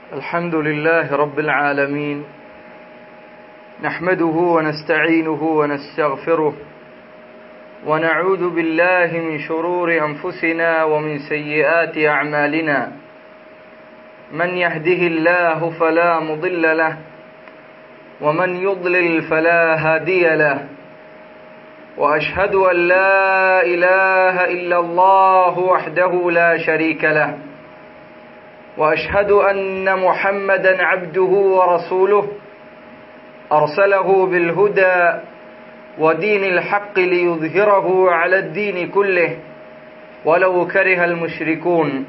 الحمد لله رب العالمين نحمده ونستعينه ونستغفره ونعوذ بالله من شرور انفسنا ومن سيئات اعمالنا من يهده الله فلا مضل له ومن يضلل فلا هادي له واشهد ان لا اله الا الله وحده لا شريك له واشهد ان محمدا عبده ورسوله ارسله بالهدى ودين الحق ليظهره على الدين كله ولو كره المشركون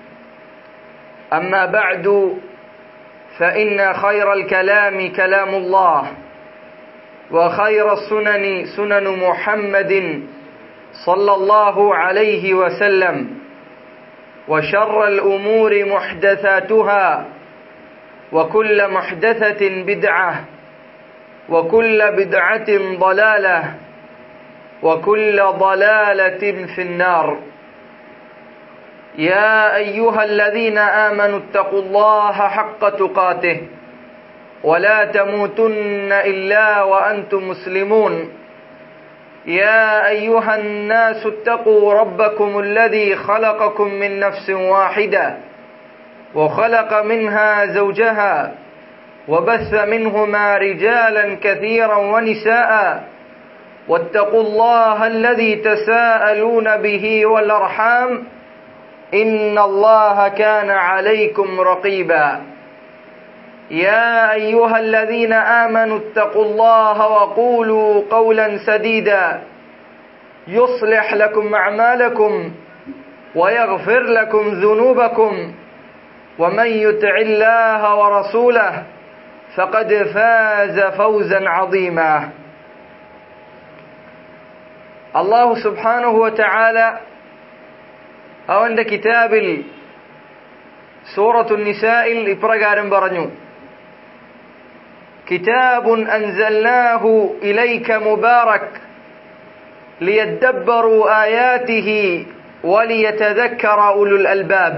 اما بعد فان خير الكلام كلام الله وخير السنن سنن محمد صلى الله عليه وسلم وشر الامور محدثاتها وكل محدثه بدعه وكل بدعه ضلاله وكل ضلاله في النار يا ايها الذين امنوا اتقوا الله حق تقاته ولا تموتن الا وانتم مسلمون يا ايها الناس اتقوا ربكم الذي خلقكم من نفس واحده وخلق منها زوجها وبث منهما رجالا كثيرا ونساء واتقوا الله الذي تساءلون به والارحام ان الله كان عليكم رقيبا يا ايها الذين امنوا اتقوا الله وقولوا قولا سديدا يصلح لكم اعمالكم ويغفر لكم ذنوبكم ومن يطع الله ورسوله فقد فاز فوزا عظيما അള്ളാഹു സുബാനുഹു വചാല അവന്റെ കിതാബിൽ സൂറത്തു നിസായിൽ ഇപ്രകാരം പറഞ്ഞു كتاب أنزلناه إليك مبارك ليدبروا آياته وليتذكر أولو الألباب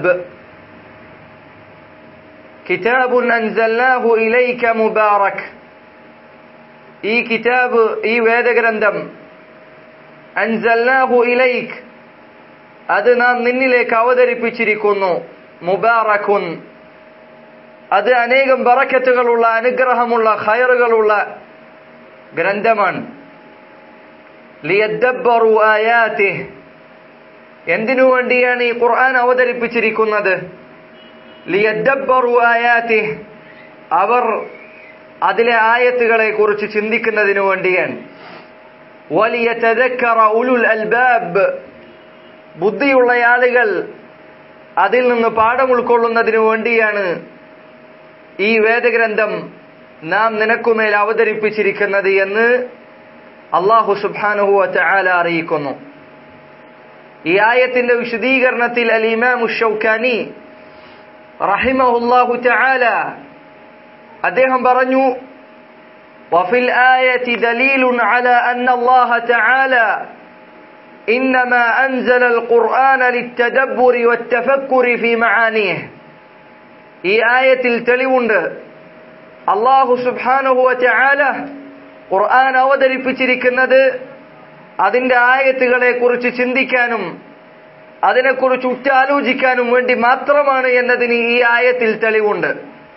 كتاب أنزلناه إليك مبارك ഈ കിതാബ് ഈ വേദഗ്രന്ഥം അൻസൽനാഹു ഇലൈക് അത് നാം നിന്നിലേക്ക് അവതരിപ്പിച്ചിരിക്കുന്നു മുബാറക്കുൻ അത് അനേകം ബറക്കത്തുകളുള്ള അനുഗ്രഹമുള്ള ഖയറുകളുള്ള ഗ്രന്ഥമാണ് ലിയദ്ദബ്ബറു ആയാതി എന്തിനു വേണ്ടിയാണ് ഈ ഖുർആൻ അവതരിപ്പിച്ചിരിക്കുന്നത് ലിയദ്ദബ്ബറു ആയാതി അവർ അതിലെ ആയത്തുകളെ കുറിച്ച് ചിന്തിക്കുന്നതിനു വേണ്ടിയാണ് വലിയ ഉലുൽ അൽബാബ് ബുദ്ധിയുള്ള ആളുകൾ അതിൽ നിന്ന് പാഠം ഉൾക്കൊള്ളുന്നതിനു വേണ്ടിയാണ് ഈ വേദഗ്രന്ഥം നാം നിനക്കുമേൽ അവതരിപ്പിച്ചിരിക്കുന്നത് എന്ന് അള്ളാഹു സുബാനുഹു ചാല അറിയിക്കുന്നു ഈ ആയത്തിന്റെ വിശദീകരണത്തിൽ അൽ ഇമാമു ഷൗക്കാനി റഹിമഹുല്ലാഹു ചാല അദ്ദേഹം പറഞ്ഞു وفي الآية دليل على أن الله تعالى إنما أنزل القرآن للتدبر والتفكر في معانيه ഈ ആയത്തിൽ തെളിവുണ്ട് അള്ളാഹു സുബാനുഹുവ ചാല ഖുർആൻ അവതരിപ്പിച്ചിരിക്കുന്നത് അതിന്റെ ആയത്തുകളെ കുറിച്ച് ചിന്തിക്കാനും അതിനെക്കുറിച്ച് ഉറ്റാലോചിക്കാനും വേണ്ടി മാത്രമാണ് എന്നതിന് ഈ ആയത്തിൽ തെളിവുണ്ട്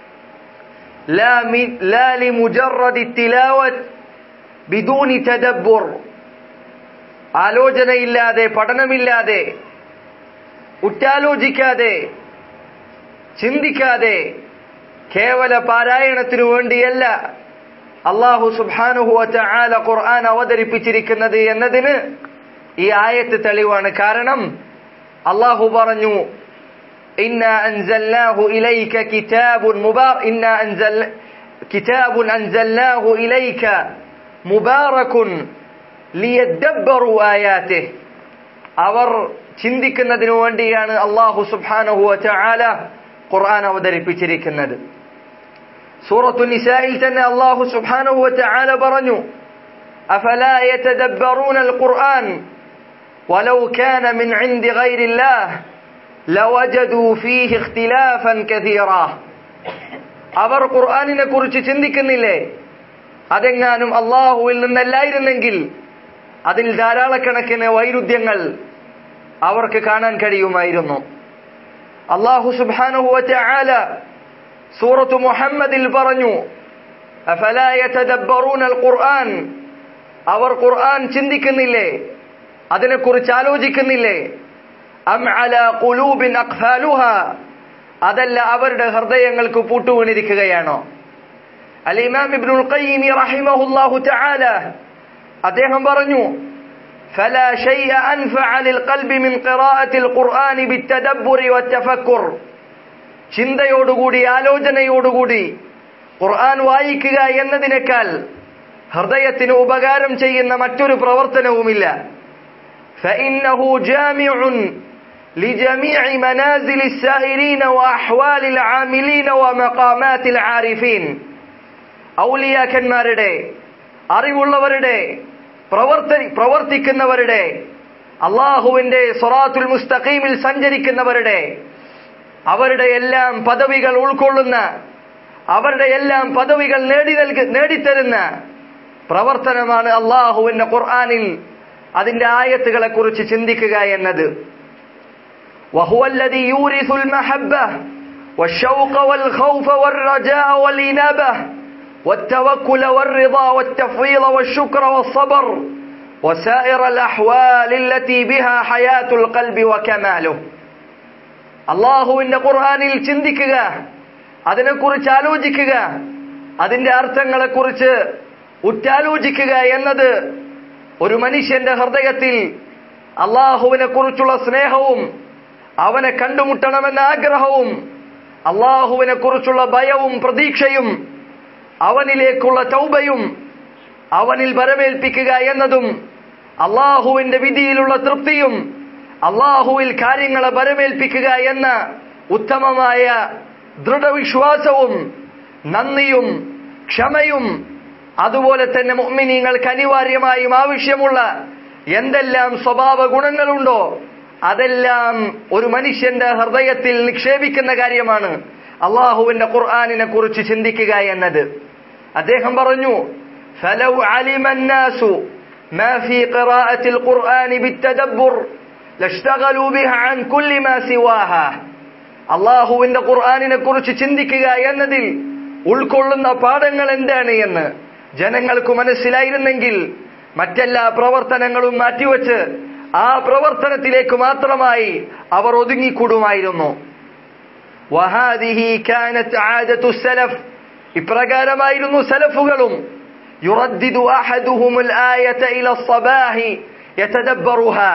ആലോചനയില്ലാതെ പഠനമില്ലാതെ ഉറ്റാലോചിക്കാതെ ചിന്തിക്കാതെ കേവല പാരായണത്തിനു വേണ്ടിയല്ല അള്ളാഹു സുബാനുഹു ആല ഖുർആൻ അവതരിപ്പിച്ചിരിക്കുന്നത് എന്നതിന് ഈ ആയത്ത് തെളിവാണ് കാരണം അള്ളാഹു പറഞ്ഞു إنا أنزلناه إليك كتاب مبارك إنا أنزل كتاب أنزلناه إليك مبارك ليدبروا آياته അവർ ചിന്തിക്കുന്നതിനു വേണ്ടിയാണ് അള്ളാഹു സുബാനഹു ചാല ഖുർആൻ അവതരിപ്പിച്ചിരിക്കുന്നത് സൂറത്തു നിസായിൽ തന്നെ അള്ളാഹു സുബാനഹു ചാല പറഞ്ഞു أفلا يتدبرون القرآن ولو كان من عند غير الله لوجدوا فيه اختلافا كثيرا അവർ ഖുർആാനിനെ കുറിച്ച് ചിന്തിക്കുന്നില്ലേ അതെങ്ങാനും അള്ളാഹുവിൽ നിന്നല്ലായിരുന്നെങ്കിൽ അതിൽ ധാരാളക്കണക്കിന് വൈരുദ്ധ്യങ്ങൾ അവർക്ക് കാണാൻ കഴിയുമായിരുന്നു അള്ളാഹു സുബാനുഹുവറ്റ ആല സൂറത്തു മുഹമ്മദിൽ പറഞ്ഞു അഫലാ യതദബ്ബറൂന അൽ ഖുർആൻ അവർ ഖുർആൻ ചിന്തിക്കുന്നില്ലേ അതിനെക്കുറിച്ച് ആലോചിക്കുന്നില്ലേ അം അല ഖുലൂബിൻ അഖ്ഫാലുഹ അതല്ല അവരുടെ ഹൃദയങ്ങൾക്ക് പൂട്ടുവീണിരിക്കുകയാണോ അൽ ഇമാം ഇബ്നുൽ ഖയ്യിം റഹിമഹുല്ലാഹു തആല അദ്ദേഹം പറഞ്ഞു فلا شيء أنفع للقلب من قراءة القرآن بالتدبر والتفكر ചിന്തയോടുകൂടി ആലോചനയോടുകൂടി ഖുർആൻ വായിക്കുക എന്നതിനേക്കാൾ ഹൃദയത്തിന് ഉപകാരം ചെയ്യുന്ന മറ്റൊരു പ്രവർത്തനവുമില്ല فإنه جامع لجميع منازل السائرين وأحوال العاملين ومقامات العارفين ഔലിയാക്കന്മാരുടെ അറിവുള്ളവരുടെ പ്രവർത്തി പ്രവർത്തിക്കുന്നവരുടെ അള്ളാഹുവിന്റെ സൊറാത്തുൽ മുസ്തഖീമിൽ സഞ്ചരിക്കുന്നവരുടെ അവരുടെ എല്ലാം പദവികൾ ഉൾക്കൊള്ളുന്ന അവരുടെ എല്ലാം പദവികൾ നേടി നൽകി നേടിത്തരുന്ന പ്രവർത്തനമാണ് അള്ളാഹുവിന്റെ ഖുർആാനിൽ അതിന്റെ ആയത്തുകളെ കുറിച്ച് ചിന്തിക്കുക എന്നത് وهو الذي يورث المحبة والشوق والخوف والرجاء والإنابة والتوكل والرضا والتفويض والشكر والصبر وسائر الأحوال التي بها حياة القلب وكماله അള്ളാഹുവിന്റെ ഖുർആാനിൽ ചിന്തിക്കുക അതിനെക്കുറിച്ച് ആലോചിക്കുക അതിന്റെ അർത്ഥങ്ങളെക്കുറിച്ച് ഉറ്റാലോചിക്കുക എന്നത് ഒരു മനുഷ്യന്റെ ഹൃദയത്തിൽ അള്ളാഹുവിനെ കുറിച്ചുള്ള സ്നേഹവും അവനെ കണ്ടുമുട്ടണമെന്ന ആഗ്രഹവും അള്ളാഹുവിനെ കുറിച്ചുള്ള ഭയവും പ്രതീക്ഷയും അവനിലേക്കുള്ള ചൗബയും അവനിൽ വരവേൽപ്പിക്കുക എന്നതും അള്ളാഹുവിന്റെ വിധിയിലുള്ള തൃപ്തിയും അള്ളാഹുവിൽ കാര്യങ്ങളെ വരവേൽപ്പിക്കുക എന്ന ഉത്തമമായ ദൃഢവിശ്വാസവും നന്ദിയും ക്ഷമയും അതുപോലെ തന്നെ മുഅ്മിനീങ്ങൾക്ക് അനിവാര്യമായും ആവശ്യമുള്ള എന്തെല്ലാം സ്വഭാവ ഗുണങ്ങളുണ്ടോ അതെല്ലാം ഒരു മനുഷ്യന്റെ ഹൃദയത്തിൽ നിക്ഷേപിക്കുന്ന കാര്യമാണ് അള്ളാഹുവിന്റെ ഖുർആാനിനെ കുറിച്ച് ചിന്തിക്കുക എന്നത് അദ്ദേഹം പറഞ്ഞു فلو علم الناس ما في قراءة القرآن بالتدبر لاشتغلوا بها عن كل ما سواها അള്ളാഹുവിന്റെ ഖുർആാനിനെ കുറിച്ച് ചിന്തിക്കുക എന്നതിൽ ഉൾക്കൊള്ളുന്ന പാഠങ്ങൾ എന്താണ് എന്ന് ജനങ്ങൾക്ക് മനസ്സിലായിരുന്നെങ്കിൽ മറ്റെല്ലാ പ്രവർത്തനങ്ങളും മാറ്റിവെച്ച് ആ പ്രവർത്തനത്തിലേക്ക് മാത്രമായി അവർ ഒതുങ്ങിക്കൂടുമായിരുന്നു വഹാദിഹി കാനത്ത് ആദത്തു സലഫ് ഇപ്രകാരമായിരുന്നു സലഫുകളും യുറദ്ദിദു അഹദുഹുമുൽ ആയത ഇല الصباح يتدبرها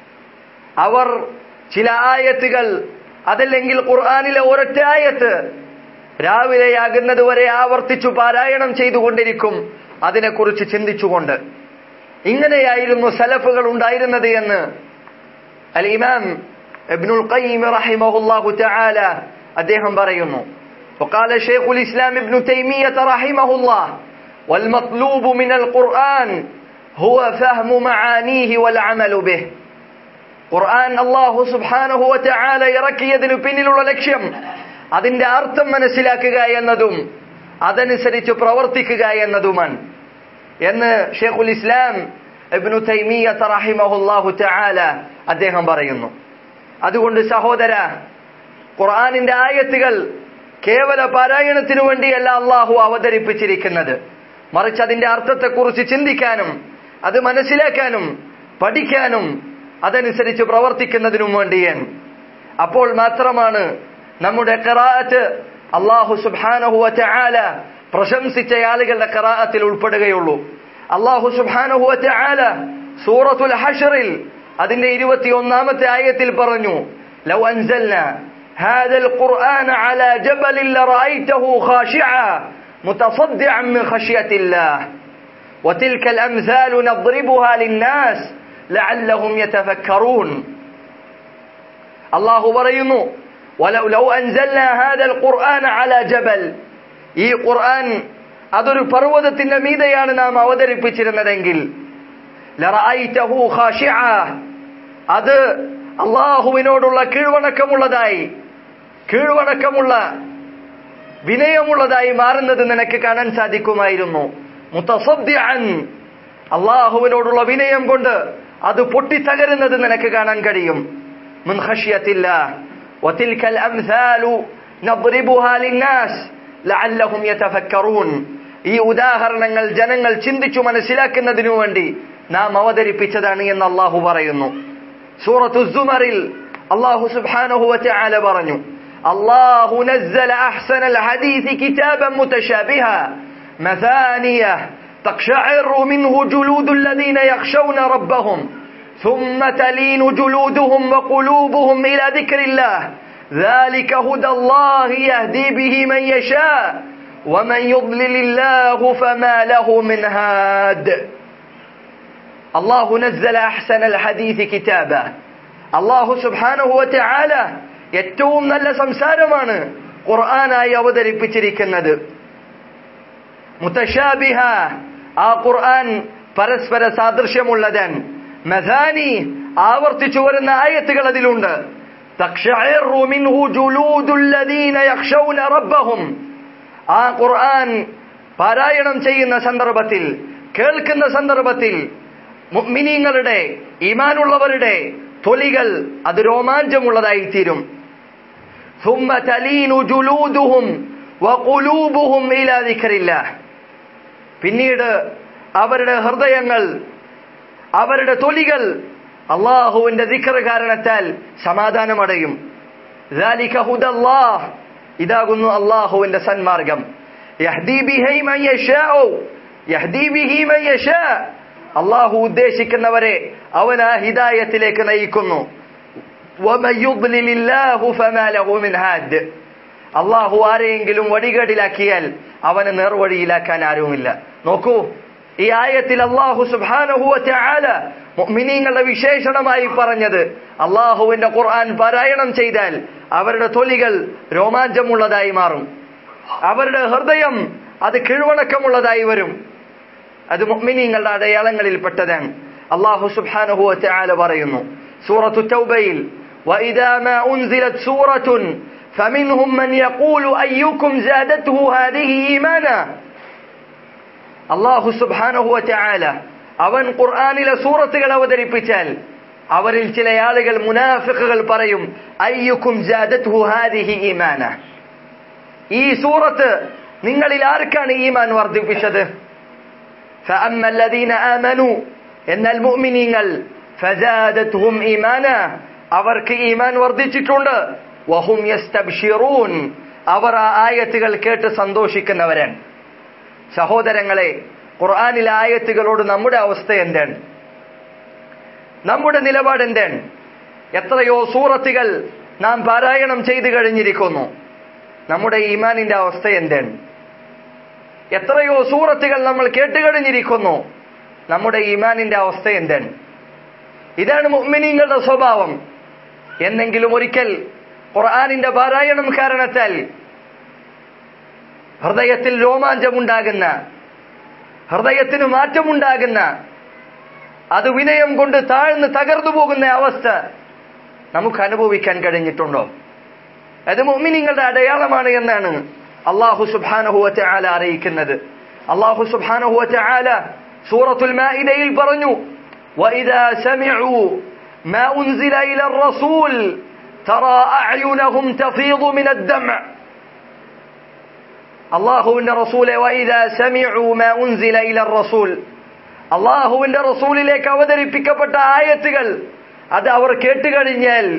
അവർ ചില ആയത്തുകൾ അതല്ലെങ്കിൽ ഖുർആനിലെ ഒരൊറ്റ ആയത്ത് രാവിലെയാകുന്നത് വരെ ആവർത്തിച്ചു പാരായണം ചെയ്തുകൊണ്ടിരിക്കും അതിനെക്കുറിച്ച് ചിന്തിച്ചുകൊണ്ട് ഇങ്ങനെയായിരുന്നു സലഫുകൾ ഉണ്ടായിരുന്നത് എന്ന് അൽ ഇമാം ഇബ്നുൽ ഖയ്യിം റഹിമഹുല്ലാഹു തആല അദ്ദേഹം പറയുന്നു وقال شيخ الإسلام ابن تيمية رحمه الله والمطلوب من القرآن هو فهم معانيه والعمل به ഖുർആൻ അള്ളാഹു സുബ്ഹാനഹു വതആല ഇറക്കിയതിനു പിന്നിലുള്ള ലക്ഷ്യം അതിന്റെ അർത്ഥം മനസ്സിലാക്കുക എന്നതും അതനുസരിച്ച് പ്രവർത്തിക്കുക എന്നതുമാണ് എന്ന് ഷെയ്ഖുൽ ഇസ്ലാം ഇബ്നു തൈമിയ്യത്ത് റഹിമഹുല്ലാഹു തആല അദ്ദേഹം പറയുന്നു അതുകൊണ്ട് സഹോദര ഖുർആനിന്റെ ആയത്തുകൾ കേവല പാരായണത്തിനു വേണ്ടിയല്ല അള്ളാഹു അവതരിപ്പിച്ചിരിക്കുന്നത് മറിച്ച് അതിന്റെ അർത്ഥത്തെക്കുറിച്ച് ചിന്തിക്കാനും അത് മനസ്സിലാക്കാനും പഠിക്കാനും അതനുസരിച്ച് പ്രവർത്തിക്കുന്നതിനും വേണ്ടിയാണ് അപ്പോൾ മാത്രമാണ് നമ്മുടെ ഖറാഅത്ത് അള്ളാഹു സുബ്ഹാനഹു വതആല പ്രശംസിച്ച ആളുകളുടെ ഖറാഅത്തിൽ ഉൾപ്പെടുകയുള്ളൂ അള്ളാഹു സുബ്ഹാനഹു വതആല സൂറത്തുൽ ഹഷറിൽ അതിന്റെ ഇരുപത്തിയൊന്നാമത്തെ ആയത്തിൽ പറഞ്ഞു ലൗ അൻസൽന هذا القرآن على جبل لرأيته خاشعا متصدعا من خشية الله وتلك الأمثال نضربها للناس لعلهم يتفكرون الله പറയുന്നു ولو لو أنزلنا هذا القرآن على جبل ഈ ഖുർആൻ അതൊരു പർവ്വതത്തിന്റെ മീതെയാണ് നാം അവതരിപ്പിച്ചിരുന്നതെങ്കിൽ ലറഅയ്തഹു ഖാശിഅ അത് അള്ളാഹുവിനോടുള്ള കീഴ്വണക്കമുള്ളതായി കീഴ്വണക്കമുള്ള വിനയമുള്ളതായി മാറുന്നത് നിനക്ക് കാണാൻ സാധിക്കുമായിരുന്നു മുത്തസദ്യൻ അള്ളാഹുവിനോടുള്ള വിനയം കൊണ്ട് അത് പൊട്ടിത്തകരുന്നത് നിനക്ക് കാണാൻ കഴിയും من خشية الله وتلك الأمثال نضربها للناس لعلهم يتفكرون ഈ ഉദാഹരണങ്ങൾ ജനങ്ങൾ ചിന്തിച്ചു മനസ്സിലാക്കുന്നതിനു വേണ്ടി നാം അവതരിപ്പിച്ചതാണ് എന്ന് അള്ളാഹു പറയുന്നു സൂറത്തു സുമറിൽ അള്ളാഹു സുബ്ഹാനഹു വതആല പറഞ്ഞു അള്ളാഹു നസ്സല അഹ്സനൽ ഹദീസ് കിതാബൻ മുതശാബിഹ مثانية تقشعر منه جلود الذين يخشون ربهم ثم تلين جلودهم وقلوبهم إلى ذكر الله ذلك هدى الله يهدي به من يشاء ومن يضلل الله فما له من هاد الله نزل أحسن الحديث كتابا الله سبحانه وتعالى ഏറ്റവും നല്ല സംസാരമാണ് ഖുർആനായി അവതരിപ്പിച്ചിരിക്കുന്നത് മുത്തശാബിഹ ആ ഖുർആൻ പരസ്പര സാദൃശ്യമുള്ളതൻ മഥാനി ആവർത്തിച്ചു വരുന്ന ആയത്തുകൾ അതിലുണ്ട് തക്ഷഅറു മിൻഹു ജുലൂദുൽ ലദീന യഖ്ശൗന റബ്ബഹും ആ ഖുർആൻ പാരായണം ചെയ്യുന്ന സന്ദർഭത്തിൽ കേൾക്കുന്ന സന്ദർഭത്തിൽ മുഅ്മിനീങ്ങളുടെ ഈമാനുള്ളവരുടെ തൊലികൾ അത് രോമാഞ്ചമുള്ളതായി തീരും ثم تلين جلودهم وقلوبهم إلى ذكر الله പിന്നീട് അവരുടെ ഹൃദയങ്ങൾ അവരുടെ തൊലികൾ അള്ളാഹുവിന്റെ ദിക്കർ കാരണത്താൽ സമാധാനമടയും ذلك هدى الله ഇതാകുന്നു അള്ളാഹുവിന്റെ സന്മാർഗം يهدي به من يشاء يهدي به من يشاء അള്ളാഹു ഉദ്ദേശിക്കുന്നവരെ അവൻ ആ ഹിദായത്തിലേക്ക് നയിക്കുന്നു ومن يضلل الله فما له من هاد അള്ളാഹു ആരെയെങ്കിലും വടികേടിലാക്കിയാൽ അവന് നേർവഴിയിലാക്കാൻ ആരുമില്ല നോക്കൂ ഈ ആയത്തിൽ അള്ളാഹു സുബാനഹുവറ്റ ആല മിനിങ്ങളുടെ വിശേഷണമായി പറഞ്ഞത് അള്ളാഹുവിന്റെ ഖുർആൻ പാരായണം ചെയ്താൽ അവരുടെ തൊലികൾ രോമാഞ്ചമുള്ളതായി മാറും അവരുടെ ഹൃദയം അത് കീഴ്വണക്കമുള്ളതായി വരും അത് മുഅ്മിനീങ്ങളുടെ അടയാളങ്ങളിൽപ്പെട്ടതാണ് അള്ളാഹു സുബ്ഹാനഹുവറ്റ ആല പറയുന്നു സൂറത്തു തൗബയിൽ وإذا ما أنزلت سورة فمنهم من يقول أيكم زادته هذه إيمانا അള്ളാഹു സുബാനഹു ചായാല അവൻ ഖുർആാനിലെ സൂറത്തുകൾ അവതരിപ്പിച്ചാൽ അവരിൽ ചില ആളുകൾ മുനാഫിഖുകൾ പറയും അയ്യുക്കും ഈമാന ഈ സൂറത്ത് നിങ്ങളിൽ ആർക്കാണ് ഈമാൻ വർദ്ധിപ്പിച്ചത് എന്നാൽ മുഅ്മിനീങ്ങൾ ഫസാദത്തുഹും ഈമാന അവർക്ക് ഈമാൻ വർദ്ധിച്ചിട്ടുണ്ട് വഹും യസ്തബ്ശിറൂൻ അവർ ആ ആയത്തുകൾ കേട്ട് സന്തോഷിക്കുന്നവരാണ് സഹോദരങ്ങളെ ഖുർആാനിലെ ആയത്തുകളോട് നമ്മുടെ അവസ്ഥ എന്താണ് നമ്മുടെ നിലപാട് എന്താണ് എത്രയോ സൂറത്തുകൾ നാം പാരായണം ചെയ്തു കഴിഞ്ഞിരിക്കുന്നു നമ്മുടെ ഈമാനിന്റെ അവസ്ഥ എന്താണ് എത്രയോ സൂറത്തുകൾ നമ്മൾ കേട്ടുകഴിഞ്ഞിരിക്കുന്നു നമ്മുടെ ഈമാനിന്റെ അവസ്ഥ എന്താണ് ഇതാണ് മുഅ്മിനീങ്ങളുടെ സ്വഭാവം എന്നെങ്കിലും ഒരിക്കൽ ഖുർആാനിന്റെ പാരായണം കാരണത്താൽ ഹൃദയത്തിൽ രോമാഞ്ചമുണ്ടാകുന്ന ഹൃദയത്തിന് മാറ്റമുണ്ടാകുന്ന അത് വിനയം കൊണ്ട് താഴ്ന്ന് തകർന്നു പോകുന്ന അവസ്ഥ നമുക്ക് അനുഭവിക്കാൻ കഴിഞ്ഞിട്ടുണ്ടോ അത് മുഅ്മിനീങ്ങളുടെ അടയാളമാണ് എന്നാണ് അള്ളാഹു സുബ്ഹാനഹുവറ്റ ആല അറിയിക്കുന്നത് അള്ളാഹു സുബ്ഹാനഹുവറ്റ ആല സൂറത്തുൽ മാഇദയിൽ പറഞ്ഞു وإذا سمعوا ما أنزل إلى الرسول ترى أعينهم تفيض من الدمع അള്ളാഹുവിന്റെ റസൂലെ വൈദാ സമീഉ മാ ഉൻസില ഇല റസൂൽ അള്ളാഹുവിന്റെ റസൂലിലേക്ക് അവതരിപ്പിക്കപ്പെട്ട ആയത്തുകൾ അത് അവർ കേട്ടുകഴിഞ്ഞാൽ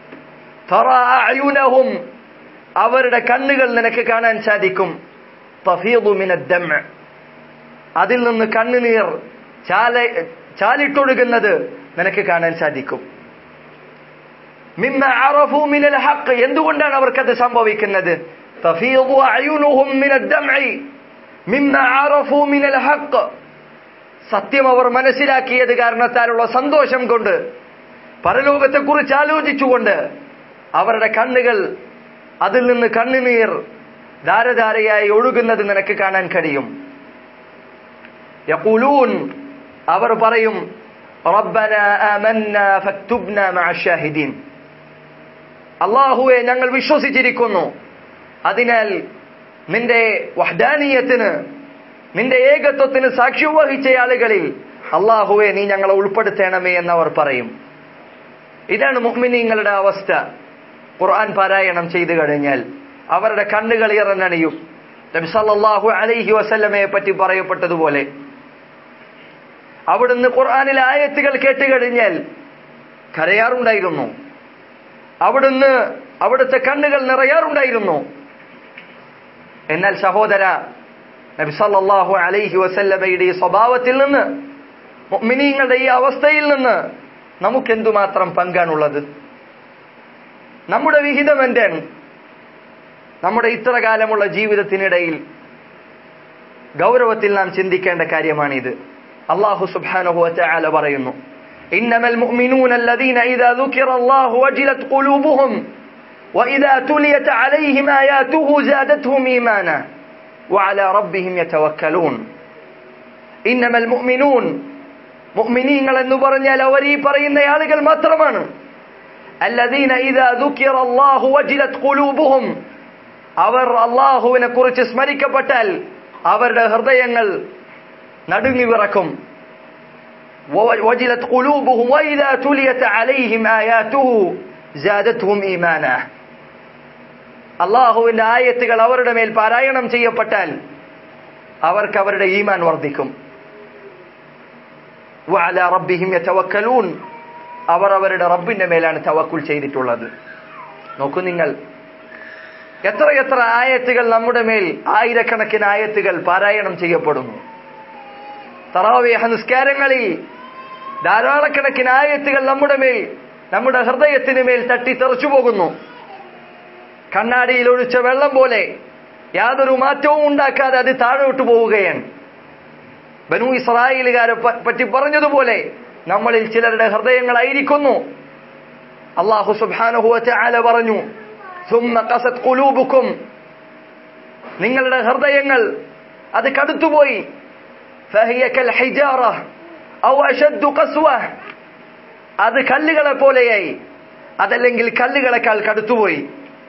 അയുനഹും അവരുടെ കണ്ണുകൾ നിനക്ക് കാണാൻ സാധിക്കും തഫീദു മിന ദം അതിൽ നിന്ന് കണ്ണുനീർ ചാല ചാലിട്ടൊഴുകുന്നത് നിനക്ക് കാണാൻ സാധിക്കും മിമ്മ അറഫു മിനൽ ഹഖ് എന്തുകൊണ്ടാണ് അവർക്കത് സംഭവിക്കുന്നത് تفيض أعينهم من الدمع مما عرفوا من الحق സത്യം അവർ മനസ്സിലാക്കിയത് കാരണത്താലുള്ള സന്തോഷം കൊണ്ട് പരലോകത്തെക്കുറിച്ച് ആലോചിച്ചുകൊണ്ട് അവരുടെ കണ്ണുകൾ അതിൽ നിന്ന് കണ്ണുനീർ ധാരധാരയായി ഒഴുകുന്നത് നിനക്ക് കാണാൻ കഴിയും യഖൂലൂൻ അവർ പറയും റബ്ബന ആമന്ന ഫക്തുബ്ന മഅ ഷാഹിദീൻ അള്ളാഹുവെ ഞങ്ങൾ വിശ്വസിച്ചിരിക്കുന്നു അതിനാൽ നിന്റെ വഹ്ദാനീയത്തിന് നിന്റെ ഏകത്വത്തിന് സാക്ഷ്യം വഹിച്ച ആളുകളിൽ അള്ളാഹുവെ നീ ഞങ്ങളെ ഉൾപ്പെടുത്തണമേ എന്നവർ പറയും ഇതാണ് മുഹ്മിനീങ്ങളുടെ അവസ്ഥ ഖുർആൻ പാരായണം ചെയ്തു കഴിഞ്ഞാൽ അവരുടെ കണ്ണുകൾ ഇറന്നണിയും നബി സല്ലല്ലാഹു അലൈഹി വസല്ലമയെ പറ്റി പറയപ്പെട്ടതുപോലെ അവിടുന്ന് ഖുർആനിലെ ആയത്തുകൾ കേട്ട് കഴിഞ്ഞാൽ കരയാറുണ്ടായിരുന്നു അവിടുന്ന് അവിടുത്തെ കണ്ണുകൾ നിറയാറുണ്ടായിരുന്നു എന്നാൽ സഹോദര നബി സല്ലല്ലാഹു അലൈഹി വസല്ലമയുടെ ഈ സ്വഭാവത്തിൽ നിന്ന് മുഅ്മിനീങ്ങളുടെ ഈ അവസ്ഥയിൽ നിന്ന് നമുക്ക് എന്തുമാത്രം പങ്കാണുള്ളത് നമ്മുടെ വിഹിതം എന്താണ് നമ്മുടെ ഇത്ര കാലമുള്ള ജീവിതത്തിനിടയിൽ ഗൗരവത്തിൽ നാം ചിന്തിക്കേണ്ട കാര്യമാണിത് അള്ളാഹു സുബ്ഹാനഹു വതആല പറയുന്നു إنما المؤمنون الذين إذا ذكر الله وجلت قلوبهم وإذا تليت عليهم آياته زادتهم إيمانا وعلى ربهم يتوكلون إنما المؤمنون മുഅ്മിനീങ്ങൾ എന്ന് പറഞ്ഞാൽ അവർ ഈ പറയുന്ന ആളുകൾ മാത്രമാണ് الذين إذا ذكر الله وجلت قلوبهم അവർ അള്ളാഹുവിനെ കുറിച്ച് സ്മരിക്കപ്പെട്ടാൽ അവരുടെ ഹൃദയങ്ങൾ നടുങ്ങി വിറക്കും وجلت قلوبهم وإذا تليت عليهم آياته زادتهم إيمانا അള്ളാഹുവിന്റെ ആയത്തുകൾ അവരുടെ മേൽ പാരായണം ചെയ്യപ്പെട്ടാൽ അവർക്ക് അവരുടെ ഈമാൻ വർദ്ധിക്കും وعلى ربهم يتوكلون അവർ അവരുടെ റബ്ബിന്റെ മേലാണ് തവക്കുൽ ചെയ്തിട്ടുള്ളത് നോക്കൂ നിങ്ങൾ എത്ര എത്ര ആയത്തുകൾ നമ്മുടെ മേൽ ആയിരക്കണക്കിന് ആയത്തുകൾ പാരായണം ചെയ്യപ്പെടുന്നു തറാവേഹ നിസ്കാരങ്ങളിൽ ധാരാളക്കണക്കിന് ആയത്തുകൾ നമ്മുടെ മേൽ നമ്മുടെ ഹൃദയത്തിന് മേൽ തട്ടി തെറിച്ചു പോകുന്നു കണ്ണാടിയിൽ ഒഴിച്ച വെള്ളം പോലെ യാതൊരു മാറ്റവും ഉണ്ടാക്കാതെ അത് താഴോട്ട് പോവുകയാണ് ബനു ഇസ്രായേലുകാരെ പറ്റി പറഞ്ഞതുപോലെ നമ്മളിൽ ചിലരുടെ ഹൃദയങ്ങളായിരിക്കുന്നു അള്ളാഹു സുബാനുഹുവറ്റ ആല പറഞ്ഞു നിങ്ങളുടെ ഹൃദയങ്ങൾ അത് കടുത്തുപോയി അത് കല്ലുകളെ പോലെയായി അതല്ലെങ്കിൽ കല്ലുകളെക്കാൾ കടുത്തുപോയി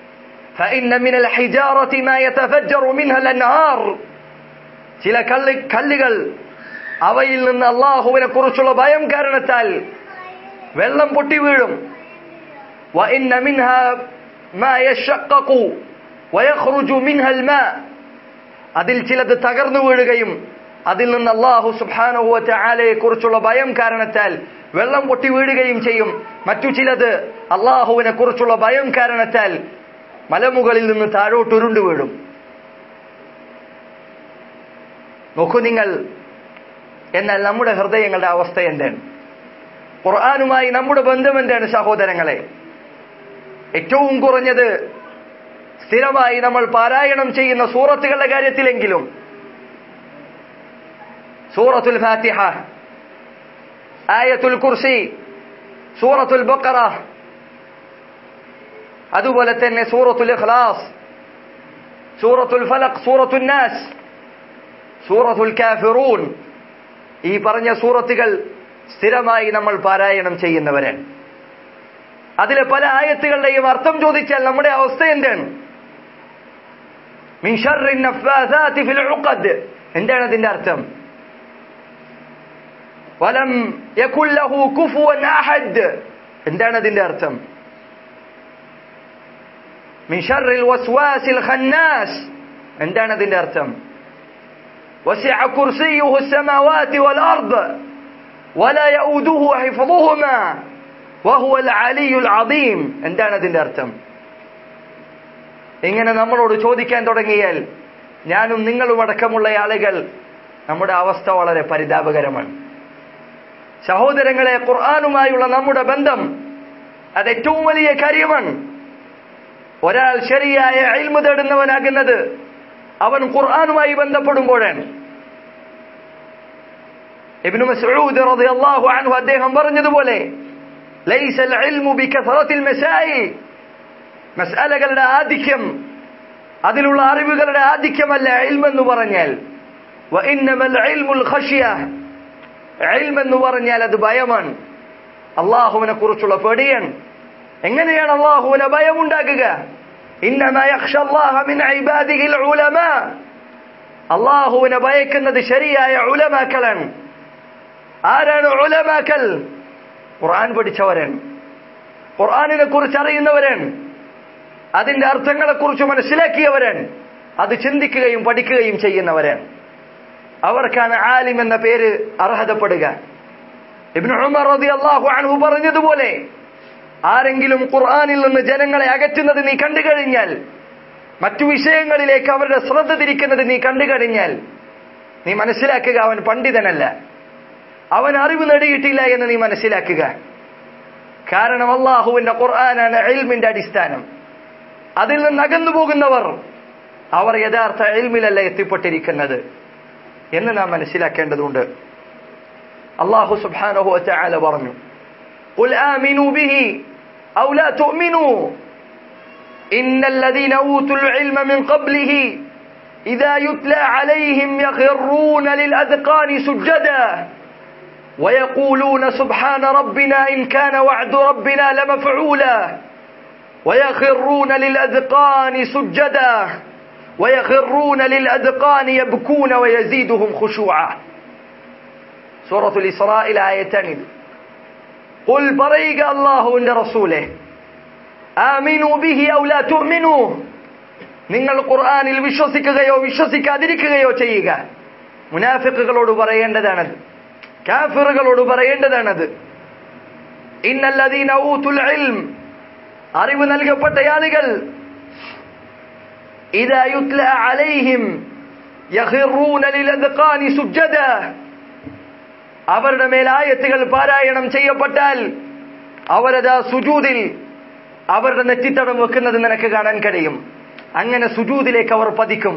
ചില കല്ല് കല്ലുകൾ അവയിൽ നിന്ന് അള്ളാഹുവിനെ കുറിച്ചുള്ള ഭയം കാരണത്താൽ വെള്ളം പൊട്ടി വീഴും അതിൽ ചിലത് തകർന്നു വീഴുകയും അതിൽ നിന്ന് അള്ളാഹു സുബാനുഹുവറ്റ ആലയെ കുറിച്ചുള്ള ഭയം കാരണത്താൽ വെള്ളം പൊട്ടി വീഴുകയും ചെയ്യും മറ്റു ചിലത് അള്ളാഹുവിനെ കുറിച്ചുള്ള ഭയം കാരണത്താൽ മലമുകളിൽ നിന്ന് താഴോട്ട് ഉരുണ്ടു വീഴും നോക്കൂ നിങ്ങൾ എന്നാൽ നമ്മുടെ ഹൃദയങ്ങളുടെ അവസ്ഥ എന്താണ് ഖുർആാനുമായി നമ്മുടെ ബന്ധം എന്താണ് സഹോദരങ്ങളെ ഏറ്റവും കുറഞ്ഞത് സ്ഥിരമായി നമ്മൾ പാരായണം ചെയ്യുന്ന സൂറത്തുകളുടെ കാര്യത്തിലെങ്കിലും സൂറത്തുൽ ഫാത്തിഹ ആയത്തുൽ കുർസി സൂറത്തുൽ ബക്കറ അതുപോലെ തന്നെ സൂറത്തുൽ ഇഖ്ലാസ് സൂറത്തുൽ ഫലഖ് സൂറത്തുൽ നാസ് സൂറത്തുൽ കാഫിറൂൻ ഈ പറഞ്ഞ സൂറത്തുകൾ സ്ഥിരമായി നമ്മൾ പാരായണം ചെയ്യുന്നവരാണ് അതിലെ പല ആയത്തുകളുടെയും അർത്ഥം ചോദിച്ചാൽ നമ്മുടെ അവസ്ഥ എന്താണ് എന്താണ് അതിന്റെ അർത്ഥം വലം യകുല്ലഹു കുഫുവൻ അഹദ് എന്താണ് അതിന്റെ അർത്ഥം മിൻ ഷർറിൽ വസ്വാസിൽ ഖന്നാസ് എന്താണ് അതിന്റെ അർത്ഥം وسع كرسيه السماوات والأرض ولا يؤوده حفظهما وهو العلي العظيم എന്താണ് അതിന്റെ അർത്ഥം ഇങ്ങനെ നമ്മളോട് ചോദിക്കാൻ തുടങ്ങിയാൽ ഞാനും നിങ്ങളും അടക്കമുള്ള ആളുകൾ നമ്മുടെ അവസ്ഥ വളരെ പരിതാപകരമാണ് സഹോദരങ്ങളെ ഖുർആാനുമായുള്ള നമ്മുടെ ബന്ധം അത് ഏറ്റവും വലിയ കാര്യമാണ് ഒരാൾ ശരിയായ അയൽമ തേടുന്നവനാകുന്നത് അവൻ ഖുർആാനുമായി ബന്ധപ്പെടുമ്പോഴാണ് ഇബ്നു മസ്ഊദ് റളിയല്ലാഹു അൻഹു അദ്ദേഹം പറഞ്ഞതുപോലെ ലൈസ അൽഇൽമു ബികസറത്തിൽ മസായിൽ മസ്അലകളുടെ ആധിക്യം അതിലുള്ള അറിവുകളുടെ ആധിക്യമല്ല ഇൽമെന്ന് പറഞ്ഞാൽ വഇന്നമൽ ഇൽമുൽ ഖശിയ ഇൽമെന്ന് പറഞ്ഞാൽ അത് ഭയമാണ് അള്ളാഹുവിനെ കുറിച്ചുള്ള പേടിയാണ് എങ്ങനെയാണ് അള്ളാഹുവിനെ ഭയമുണ്ടാക്കുക ഇന്നമ യഖ്ഷല്ലാഹ മിൻ ഇബാദിഹിൽ ഉലമാ അള്ളാഹുവിനെ ഭയക്കുന്നത് ശരിയായ ഉലമാക്കളാണ് ആരാണ് ഉലമാക്കൽ ഖുർആൻ പഠിച്ചവരാണ് ഖുർആനിനെ കുറിച്ച് അറിയുന്നവരാണ് അതിന്റെ അർത്ഥങ്ങളെ കുറിച്ച് മനസ്സിലാക്കിയവരാണ് അത് ചിന്തിക്കുകയും പഠിക്കുകയും ചെയ്യുന്നവരാണ് അവർക്കാണ് ആലിം എന്ന പേര് അർഹതപ്പെടുക ഇബ്നു ഉമർ റളിയല്ലാഹു അൻഹു പറഞ്ഞതുപോലെ ആരെങ്കിലും ഖുർആനിൽ നിന്ന് ജനങ്ങളെ അകറ്റുന്നത് നീ കണ്ടു കഴിഞ്ഞാൽ മറ്റു വിഷയങ്ങളിലേക്ക് അവരുടെ ശ്രദ്ധ തിരിക്കുന്നത് നീ കണ്ടു കഴിഞ്ഞാൽ നീ മനസ്സിലാക്കുക അവൻ പണ്ഡിതനല്ല അവൻ അറിവ് നേടിയിട്ടില്ല എന്ന് നീ മനസ്സിലാക്കുക കാരണം അള്ളാഹുവിന്റെ ഖുർആനാണ് ഇൽമിന്റെ അടിസ്ഥാനം അതിൽ നിന്ന് അകന്നു പോകുന്നവർ അവർ യഥാർത്ഥ ഇൽമിലല്ല എത്തിപ്പെട്ടിരിക്കുന്നത് എന്ന് നാം മനസ്സിലാക്കേണ്ടതുണ്ട് അള്ളാഹു സുബ്ഹാനഹു വതആല പറഞ്ഞു قل آمنوا به أو لا تؤمنوا إن الذين أوتوا العلم من قبله إذا يتلى عليهم يخرون للأذقان سجدا ويقولون سبحان ربنا إن كان وعد ربنا لمفعولا ويخرون للأذقان سجدا ويخرون للأذقان يبكون ويزيدهم خشوعا سورة الإسراء الآية قل بريق الله عند رسوله آمنوا به أو لا تؤمنوا നിങ്ങൾ ഖുർആനിൽ വിശ്വസിക്കുകയോ വിശ്വസിക്കാതിരിക്കുകയോ ചെയ്യുക മുനാഫിക്കുകളോട് പറയേണ്ടതാണത് കാഫിറുകളോട് പറയേണ്ടതാണത് ഇന്നല്ലദീന ഊതുൽ ഇൽം അറിവ് നൽകപ്പെട്ട ആളുകൾ ഇദാ യുത്ല അലൈഹിം യഖിറൂന ലിൽഅദ്ഖാനി സുജ്ജദ അവരുടെ മേൽ ആയത്തുകൾ പാരായണം ചെയ്യപ്പെട്ടാൽ അവരത് സുജൂദിൽ അവരുടെ നെറ്റിത്തടം വെക്കുന്നത് നിനക്ക് കാണാൻ കഴിയും അങ്ങനെ സുജൂദിലേക്ക് അവർ പതിക്കും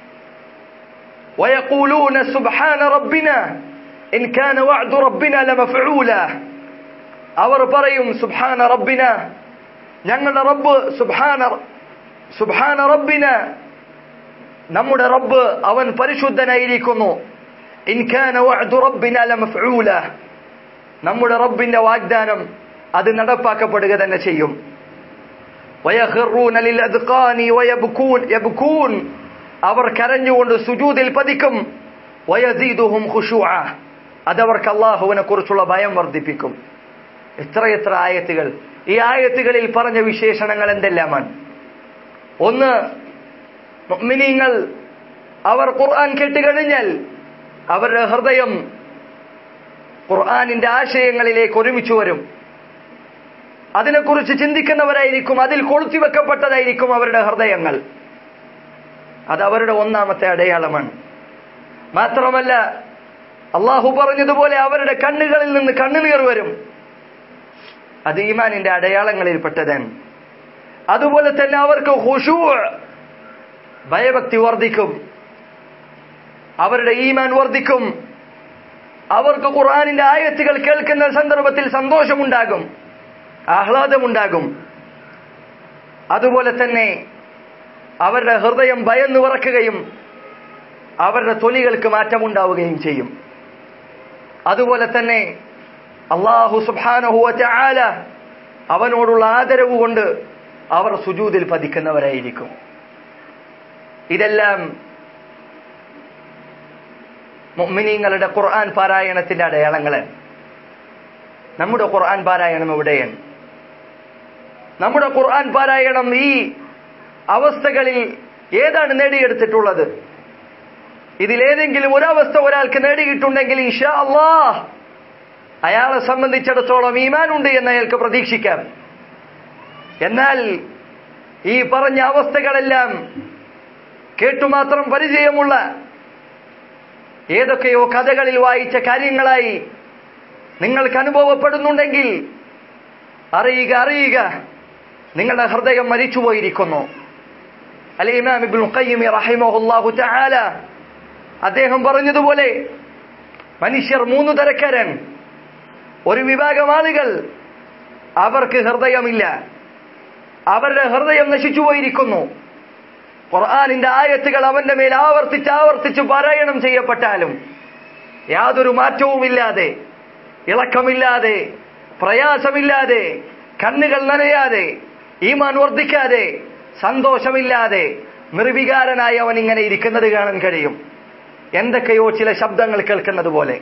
ويقولون سبحان ربنا إن كان وعد ربنا لمفعولا അവർ പറയും സുബ്ഹാന റബ്ബിന ഞങ്ങളുടെ റബ്ബ് സുബ്ഹാന സുബ്ഹാന റബ്ബിന നമ്മുടെ റബ്ബ് അവൻ പരിശുദ്ധനായിരിക്കുന്നു ഇൻ കാന വഅദു റബ്ബിന ലമഫ്ഊല നമ്മുടെ റബ്ബിന്റെ വാഗ്ദാനം അത് നടപ്പാക്കപ്പെടുക തന്നെ ചെയ്യും വയഖിറൂന ലിൽഅദ്ഖാനി വയബ്കൂൻ യബ്കൂൻ അവർ കരഞ്ഞുകൊണ്ട് സുജൂദിൽ പതിക്കും വയസീദുഹും ഖുശൂഅ അതവർക്ക് അള്ളാഹുവിനെ കുറിച്ചുള്ള ഭയം വർദ്ധിപ്പിക്കും എത്രയെത്ര ആയത്തുകൾ ഈ ആയത്തുകളിൽ പറഞ്ഞ വിശേഷണങ്ങൾ എന്തെല്ലാമാണ് ഒന്ന് മുഅ്മിനീങ്ങൾ അവർ ഖുർആൻ കേട്ടുകഴിഞ്ഞാൽ അവരുടെ ഹൃദയം ഖുർആനിന്റെ ആശയങ്ങളിലേക്ക് ഒരുമിച്ച് വരും അതിനെക്കുറിച്ച് ചിന്തിക്കുന്നവരായിരിക്കും അതിൽ കൊളുത്തിവെക്കപ്പെട്ടതായിരിക്കും അവരുടെ ഹൃദയങ്ങൾ അത് അവരുടെ ഒന്നാമത്തെ അടയാളമാണ് മാത്രമല്ല അള്ളാഹു പറഞ്ഞതുപോലെ അവരുടെ കണ്ണുകളിൽ നിന്ന് കണ്ണുനീർ വരും അത് ഈമാനിന്റെ അടയാളങ്ങളിൽപ്പെട്ടതാണ് അതുപോലെ തന്നെ അവർക്ക് ഹുഷൂ ഭയഭക്തി വർദ്ധിക്കും അവരുടെ ഈമാൻ വർദ്ധിക്കും അവർക്ക് ഖുർആാനിന്റെ ആയത്തുകൾ കേൾക്കുന്ന സന്ദർഭത്തിൽ സന്തോഷമുണ്ടാകും ആഹ്ലാദമുണ്ടാകും അതുപോലെ തന്നെ അവരുടെ ഹൃദയം ഭയന്നു വിറക്കുകയും അവരുടെ തൊലികൾക്ക് മാറ്റമുണ്ടാവുകയും ചെയ്യും അതുപോലെ തന്നെ അള്ളാഹു സുബാനഹുവ ചാല അവനോടുള്ള ആദരവ് കൊണ്ട് അവർ സുജൂതിൽ പതിക്കുന്നവരായിരിക്കും ഇതെല്ലാം മുഅ്മിനീങ്ങളുടെ ഖുർആൻ പാരായണത്തിന്റെ അടയാളങ്ങളാണ് നമ്മുടെ ഖുർആൻ പാരായണം എവിടെയാണ് നമ്മുടെ ഖുർആൻ പാരായണം ഈ അവസ്ഥകളിൽ ഏതാണ് നേടിയെടുത്തിട്ടുള്ളത് ഇതിലേതെങ്കിലും ഒരവസ്ഥ ഒരാൾക്ക് നേടിയിട്ടുണ്ടെങ്കിൽ ഇഷാ അള്ളാഹ് അയാളെ സംബന്ധിച്ചിടത്തോളം ഈമാനുണ്ട് എന്ന് അയാൾക്ക് പ്രതീക്ഷിക്കാം എന്നാൽ ഈ പറഞ്ഞ അവസ്ഥകളെല്ലാം കേട്ടുമാത്രം പരിചയമുള്ള ഏതൊക്കെയോ കഥകളിൽ വായിച്ച കാര്യങ്ങളായി നിങ്ങൾക്ക് അനുഭവപ്പെടുന്നുണ്ടെങ്കിൽ അറിയുക അറിയുക നിങ്ങളുടെ ഹൃദയം മരിച്ചുപോയിരിക്കുന്നു അല്ലെ ഇമാം ഇബ്നുൽ ഖയ്യിം റഹിമഹുല്ലാഹു തആല അദ്ദേഹം പറഞ്ഞതുപോലെ മനുഷ്യർ മൂന്ന് തരക്കാരൻ ഒരു വിഭാഗം ആളുകൾ അവർക്ക് ഹൃദയമില്ല അവരുടെ ഹൃദയം നശിച്ചുപോയിരിക്കുന്നു ഖുർആാനിന്റെ ആയത്തുകൾ അവന്റെ മേൽ ആവർത്തിച്ച് ആവർത്തിച്ച് പാരായണം ചെയ്യപ്പെട്ടാലും യാതൊരു മാറ്റവുമില്ലാതെ ഇളക്കമില്ലാതെ പ്രയാസമില്ലാതെ കണ്ണുകൾ നനയാതെ ഈമാൻ വർദ്ധിക്കാതെ സന്തോഷമില്ലാതെ നിർവികാരനായി അവൻ ഇങ്ങനെ ഇരിക്കുന്നത് കാണാൻ കഴിയും എന്തൊക്കെയോ ചില ശബ്ദങ്ങൾ കേൾക്കുന്നത് പോലെ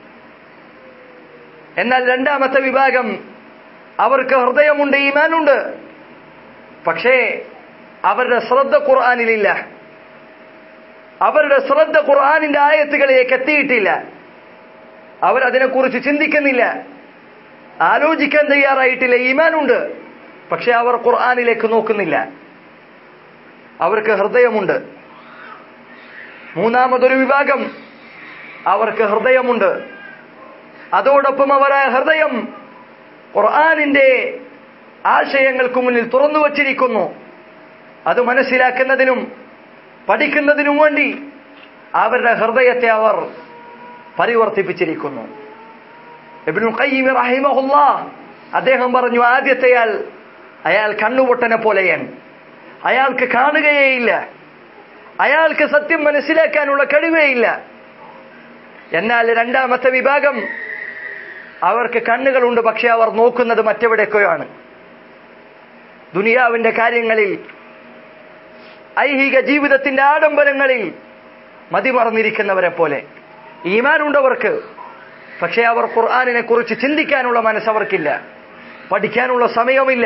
എന്നാൽ രണ്ടാമത്തെ വിഭാഗം അവർക്ക് ഹൃദയമുണ്ട് ഈമാനുണ്ട് പക്ഷേ അവരുടെ ശ്രദ്ധ ഖുർആാനിലില്ല അവരുടെ ശ്രദ്ധ ഖുർആാനിന്റെ ആയത്തുകളിലേക്ക് എത്തിയിട്ടില്ല അവരതിനെക്കുറിച്ച് ചിന്തിക്കുന്നില്ല ആലോചിക്കാൻ തയ്യാറായിട്ടില്ല ഈമാനുണ്ട് പക്ഷെ അവർ ഖുർആാനിലേക്ക് നോക്കുന്നില്ല അവർക്ക് ഹൃദയമുണ്ട് മൂന്നാമതൊരു വിഭാഗം അവർക്ക് ഹൃദയമുണ്ട് അതോടൊപ്പം അവർ ആ ഹൃദയം ഖുർആാനിന്റെ ആശയങ്ങൾക്ക് മുന്നിൽ തുറന്നു വച്ചിരിക്കുന്നു അത് മനസ്സിലാക്കുന്നതിനും പഠിക്കുന്നതിനും വേണ്ടി അവരുടെ ഹൃദയത്തെ അവർ പരിവർത്തിപ്പിച്ചിരിക്കുന്നു ഇബ്നുൽ ഖയ്യിം റഹിമഹുല്ലാ അദ്ദേഹം പറഞ്ഞു ആദ്യത്തെയാൾ അയാൾ കണ്ണുപൊട്ടനെ പോലെയൻ അയാൾക്ക് കാണുകയേയില്ല അയാൾക്ക് സത്യം മനസ്സിലാക്കാനുള്ള കഴിവേയില്ല എന്നാൽ രണ്ടാമത്തെ വിഭാഗം അവർക്ക് കണ്ണുകളുണ്ട് പക്ഷെ അവർ നോക്കുന്നത് മറ്റെവിടേക്കോയാണ് ദുനിയാവിന്റെ കാര്യങ്ങളിൽ ഐഹിക ജീവിതത്തിന്റെ ആഡംബരങ്ങളിൽ മതിമറന്നിരിക്കുന്നവരെ പോലെ ഈമാനുണ്ടവർക്ക് പക്ഷെ അവർ ഖുർആാനിനെ കുറിച്ച് ചിന്തിക്കാനുള്ള മനസ്സവർക്കില്ല പഠിക്കാനുള്ള സമയമില്ല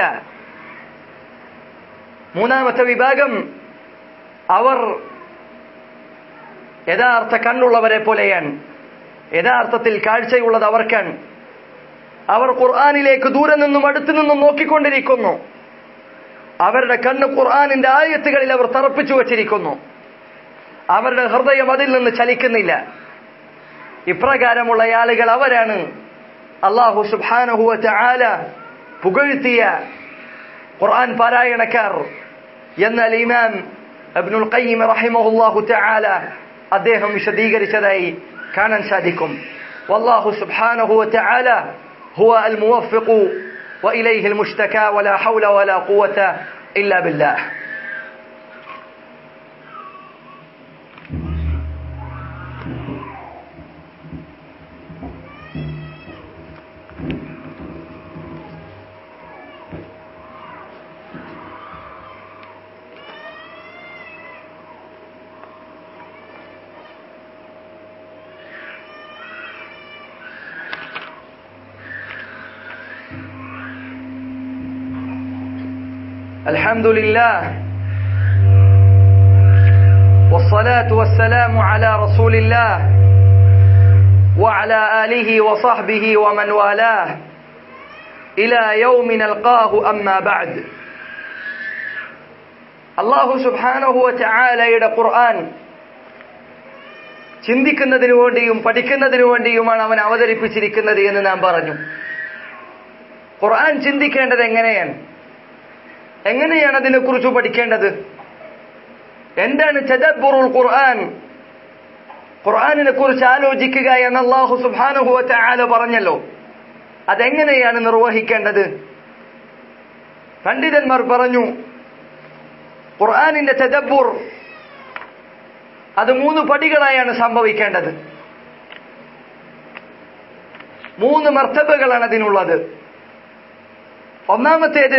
മൂന്നാമത്തെ വിഭാഗം അവർ യഥാർത്ഥ കണ്ണുള്ളവരെ പോലെയാണ് യഥാർത്ഥത്തിൽ കാഴ്ചയുള്ളത് അവർക്കാണ് അവർ ഖുർആാനിലേക്ക് ദൂരെ നിന്നും അടുത്തു നിന്നും നോക്കിക്കൊണ്ടിരിക്കുന്നു അവരുടെ കണ്ണ് ഖുർആാനിന്റെ ആയത്തുകളിൽ അവർ തറപ്പിച്ചു വച്ചിരിക്കുന്നു അവരുടെ ഹൃദയം അതിൽ നിന്ന് ചലിക്കുന്നില്ല ഇപ്രകാരമുള്ള ആളുകൾ അവരാണ് അള്ളാഹു സുബാനഹുവ ആല പുകഴ്ത്തിയ ഖുർആൻ പാരായണക്കാർ എന്നാൽ ഇമാം അബ്നുൽ ഖയ്യിം റഹിമഹുല്ലാഹു തആല അദ്ദേഹം വിശദീകരിച്ചതായി കാണാൻ സാധിക്കും والله سبحانه وتعالى هو الموفق وإليه المشتكى ولا حول ولا قوة إلا بالله الحمد لله والصلاة والسلام على رسول الله وعلى آله وصحبه ومن والاه إلى يوم نلقاه أما بعد അള്ളാഹു സുബാനഹുവ ചായാലയുടെ ഖുർആൻ ചിന്തിക്കുന്നതിനു വേണ്ടിയും പഠിക്കുന്നതിനു വേണ്ടിയുമാണ് അവൻ അവതരിപ്പിച്ചിരിക്കുന്നത് എന്ന് നാം പറഞ്ഞു ഖുർആൻ ചിന്തിക്കേണ്ടത് എങ്ങനെയാണ് എങ്ങനെയാണ് അതിനെക്കുറിച്ച് പഠിക്കേണ്ടത് എന്താണ് ചദബുറുൽ ഖുർആൻ ഖുർആനിനെ കുറിച്ച് ആലോചിക്കുക എന്ന് അള്ളാഹു സുബാനുഹുവ ആല പറഞ്ഞല്ലോ അതെങ്ങനെയാണ് നിർവഹിക്കേണ്ടത് പണ്ഡിതന്മാർ പറഞ്ഞു ഖുർആനിന്റെ ചദബുർ അത് മൂന്ന് പടികളായാണ് സംഭവിക്കേണ്ടത് മൂന്ന് മർത്തബകളാണ് അതിനുള്ളത് ഒന്നാമത്തേത്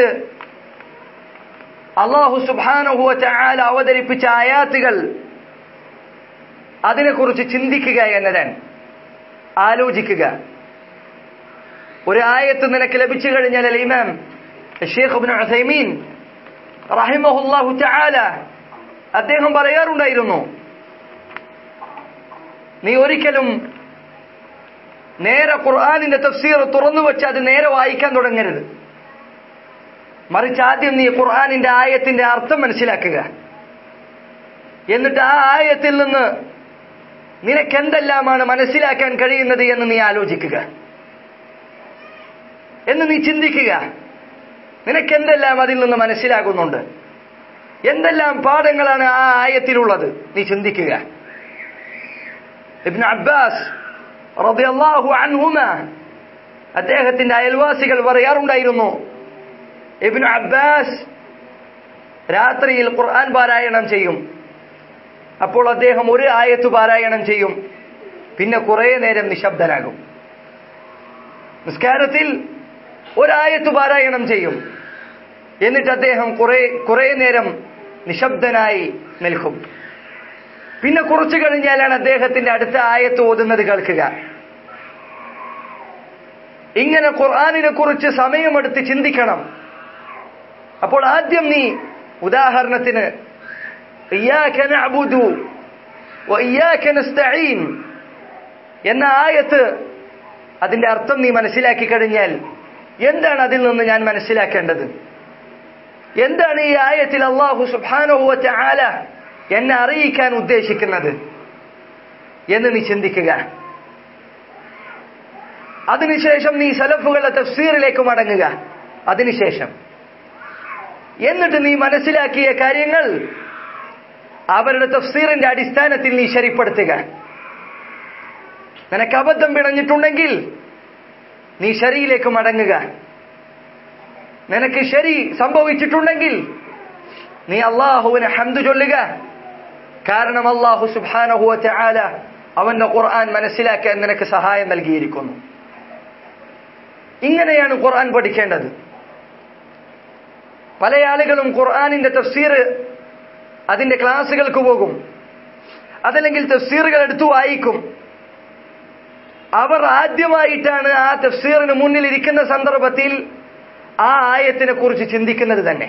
അള്ളാഹു സുബാനുഹുവ ചായാല അവതരിപ്പിച്ച ആയാത്തുകൾ അതിനെക്കുറിച്ച് ചിന്തിക്കുക എന്നതാണ് ആലോചിക്കുക ഒരു ആയത്ത് നിനക്ക് ലഭിച്ചു കഴിഞ്ഞാൽ അൽ ഇമാം ഷേഖ് ഇബ്നു ഉസൈമീൻ റഹിമഹുല്ലാഹു തആല അദ്ദേഹം പറയാറുണ്ടായിരുന്നു നീ ഒരിക്കലും നേരെ ഖുർആനിന്റെ തഫ്സീർ തുറന്നു വെച്ച് അത് നേരെ വായിക്കാൻ തുടങ്ങരുത് മറിച്ച് ആദ്യം നീ ഖുർആാനിന്റെ ആയത്തിന്റെ അർത്ഥം മനസ്സിലാക്കുക എന്നിട്ട് ആ ആയത്തിൽ നിന്ന് നിനക്ക് എന്തെല്ലാമാണ് മനസ്സിലാക്കാൻ കഴിയുന്നത് എന്ന് നീ ആലോചിക്കുക എന്ന് നീ ചിന്തിക്കുക നിനക്ക് എന്തെല്ലാം അതിൽ നിന്ന് മനസ്സിലാകുന്നുണ്ട് എന്തെല്ലാം പാഠങ്ങളാണ് ആ ആയത്തിലുള്ളത് നീ ചിന്തിക്കുക ഇബ്നു അബ്ബാസ് റളിയല്ലാഹു അൻഹുമ അദ്ദേഹത്തിന്റെ അയൽവാസികൾ പറയാറുണ്ടായിരുന്നു ഇബ്നു അബ്ബാസ് രാത്രിയിൽ ഖുർആൻ പാരായണം ചെയ്യും അപ്പോൾ അദ്ദേഹം ഒരു ആയത്ത് പാരായണം ചെയ്യും പിന്നെ കുറെ നേരം നിശബ്ദനാകും നിസ്കാരത്തിൽ ഒരായത്ത് പാരായണം ചെയ്യും എന്നിട്ട് അദ്ദേഹം കുറെ കുറെ നേരം നിശബ്ദനായി നിൽക്കും പിന്നെ കുറച്ചു കഴിഞ്ഞാലാണ് അദ്ദേഹത്തിന്റെ അടുത്ത ആയത്ത് ഓതുന്നത് കേൾക്കുക ഇങ്ങനെ ഖുർആാനിനെ കുറിച്ച് സമയമെടുത്ത് ചിന്തിക്കണം അപ്പോൾ ആദ്യം നീ ഉദാഹരണത്തിന് ഇയ്യാക നഅ്ബുദു വ ഇയ്യാക നസ്തഈൻ എന്ന ആയത്ത് അതിന്റെ അർത്ഥം നീ മനസ്സിലാക്കി കഴിഞ്ഞാൽ എന്താണ് അതിൽ നിന്ന് ഞാൻ മനസ്സിലാക്കേണ്ടത് എന്താണ് ഈ ആയത്തിൽ അള്ളാഹു സുബ്ഹാനഹു വ തആല എന്നെ അറിയിക്കാൻ ഉദ്ദേശിക്കുന്നത് എന്ന് നീ ചിന്തിക്കുക അതിനുശേഷം നീ സലഫുകളുടെ തഫ്സീറിലേക്ക് മടങ്ങുക അതിനുശേഷം എന്നിട്ട് നീ മനസ്സിലാക്കിയ കാര്യങ്ങൾ അവരുടെ തഫ്സീറിന്റെ അടിസ്ഥാനത്തിൽ നീ ശരിപ്പെടുത്തുക നിനക്ക് അബദ്ധം പിണഞ്ഞിട്ടുണ്ടെങ്കിൽ നീ ശരിയിലേക്ക് മടങ്ങുക നിനക്ക് ശരി സംഭവിച്ചിട്ടുണ്ടെങ്കിൽ നീ അള്ളാഹുവിനെ ഹംദു ചൊല്ലുക കാരണം അള്ളാഹു സുബാനഹുവ ആല അവന്റെ ഖുർആൻ മനസ്സിലാക്കാൻ നിനക്ക് സഹായം നൽകിയിരിക്കുന്നു ഇങ്ങനെയാണ് ഖുർആൻ പഠിക്കേണ്ടത് പല ആളുകളും ഖുർആാനിന്റെ തഫ്സീർ അതിന്റെ ക്ലാസ്സുകൾക്ക് പോകും അതല്ലെങ്കിൽ തഫ്സീറുകൾ എടുത്തു വായിക്കും അവർ ആദ്യമായിട്ടാണ് ആ തഫ്സീറിന് മുന്നിൽ ഇരിക്കുന്ന സന്ദർഭത്തിൽ ആ ആയത്തിനെ കുറിച്ച് ചിന്തിക്കുന്നത് തന്നെ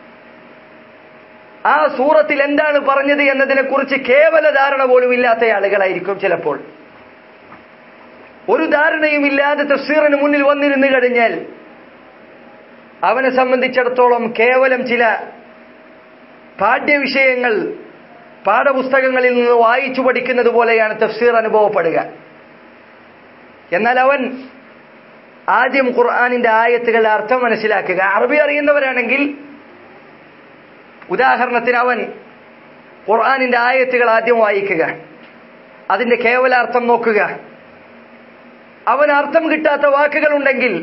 ആ സൂറത്തിൽ എന്താണ് പറഞ്ഞത് എന്നതിനെ കുറിച്ച് കേവല ധാരണ പോലും ഇല്ലാത്ത ആളുകളായിരിക്കും ചിലപ്പോൾ ഒരു ധാരണയും ഇല്ലാതെ തഫ്സീറിന് മുന്നിൽ വന്നിരുന്നു കഴിഞ്ഞാൽ അവനെ സംബന്ധിച്ചിടത്തോളം കേവലം ചില പാഠ്യവിഷയങ്ങൾ പാഠപുസ്തകങ്ങളിൽ നിന്ന് വായിച്ചു പഠിക്കുന്നത് പോലെയാണ് തഫ്സീർ അനുഭവപ്പെടുക എന്നാൽ അവൻ ആദ്യം ഖുർആാനിന്റെ ആയത്തുകളുടെ അർത്ഥം മനസ്സിലാക്കുക അറബി അറിയുന്നവരാണെങ്കിൽ ഉദാഹരണത്തിന് അവൻ ഖുർആാനിന്റെ ആയത്തുകൾ ആദ്യം വായിക്കുക അതിന്റെ കേവലാർത്ഥം നോക്കുക അവൻ അർത്ഥം കിട്ടാത്ത വാക്കുകൾ ഉണ്ടെങ്കിൽ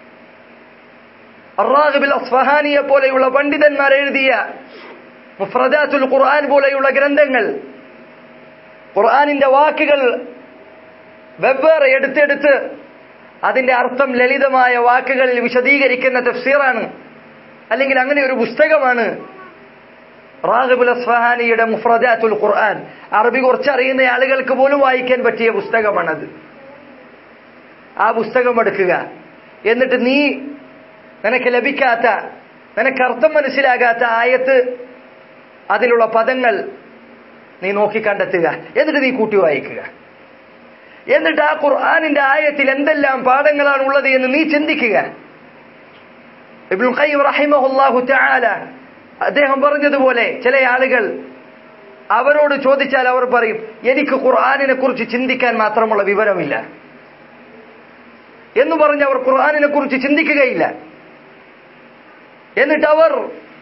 അറാഖിബിൽ അസ്ഫഹാനിയെ പോലെയുള്ള പണ്ഡിതന്മാർ എഴുതിയ മുഫ്രദാത്തുൽ ഖുർആൻ പോലെയുള്ള ഗ്രന്ഥങ്ങൾ ഖുർആാനിന്റെ വാക്കുകൾ വെവ്വേറെ എടുത്തെടുത്ത് അതിന്റെ അർത്ഥം ലളിതമായ വാക്കുകളിൽ വിശദീകരിക്കുന്ന തഫ്സീറാണ് അല്ലെങ്കിൽ അങ്ങനെ ഒരു പുസ്തകമാണ് റാഗിബുൽ അസ്ഫഹാനിയുടെ മുഫ്രദാത്തുൽ ഖുർആൻ അറബി കുറച്ചറിയുന്ന ആളുകൾക്ക് പോലും വായിക്കാൻ പറ്റിയ പുസ്തകമാണത് ആ പുസ്തകം എടുക്കുക എന്നിട്ട് നീ നിനക്ക് ലഭിക്കാത്ത നിനക്ക് അർത്ഥം മനസ്സിലാകാത്ത ആയത്ത് അതിലുള്ള പദങ്ങൾ നീ നോക്കി കണ്ടെത്തുക എന്നിട്ട് നീ കൂട്ടി വായിക്കുക എന്നിട്ട് ആ ഖുർആാനിന്റെ ആയത്തിൽ എന്തെല്ലാം പാഠങ്ങളാണ് ഉള്ളത് എന്ന് നീ ചിന്തിക്കുക ഇബ്നുൽ ഖയ്യിം റഹിമഹുല്ലാഹു തആല അദ്ദേഹം പറഞ്ഞതുപോലെ ചില ആളുകൾ അവരോട് ചോദിച്ചാൽ അവർ പറയും എനിക്ക് ഖുർആാനിനെ കുറിച്ച് ചിന്തിക്കാൻ മാത്രമുള്ള വിവരമില്ല എന്ന് പറഞ്ഞ് അവർ ഖുർആാനിനെ കുറിച്ച് ചിന്തിക്കുകയില്ല എന്നിട്ട് അവർ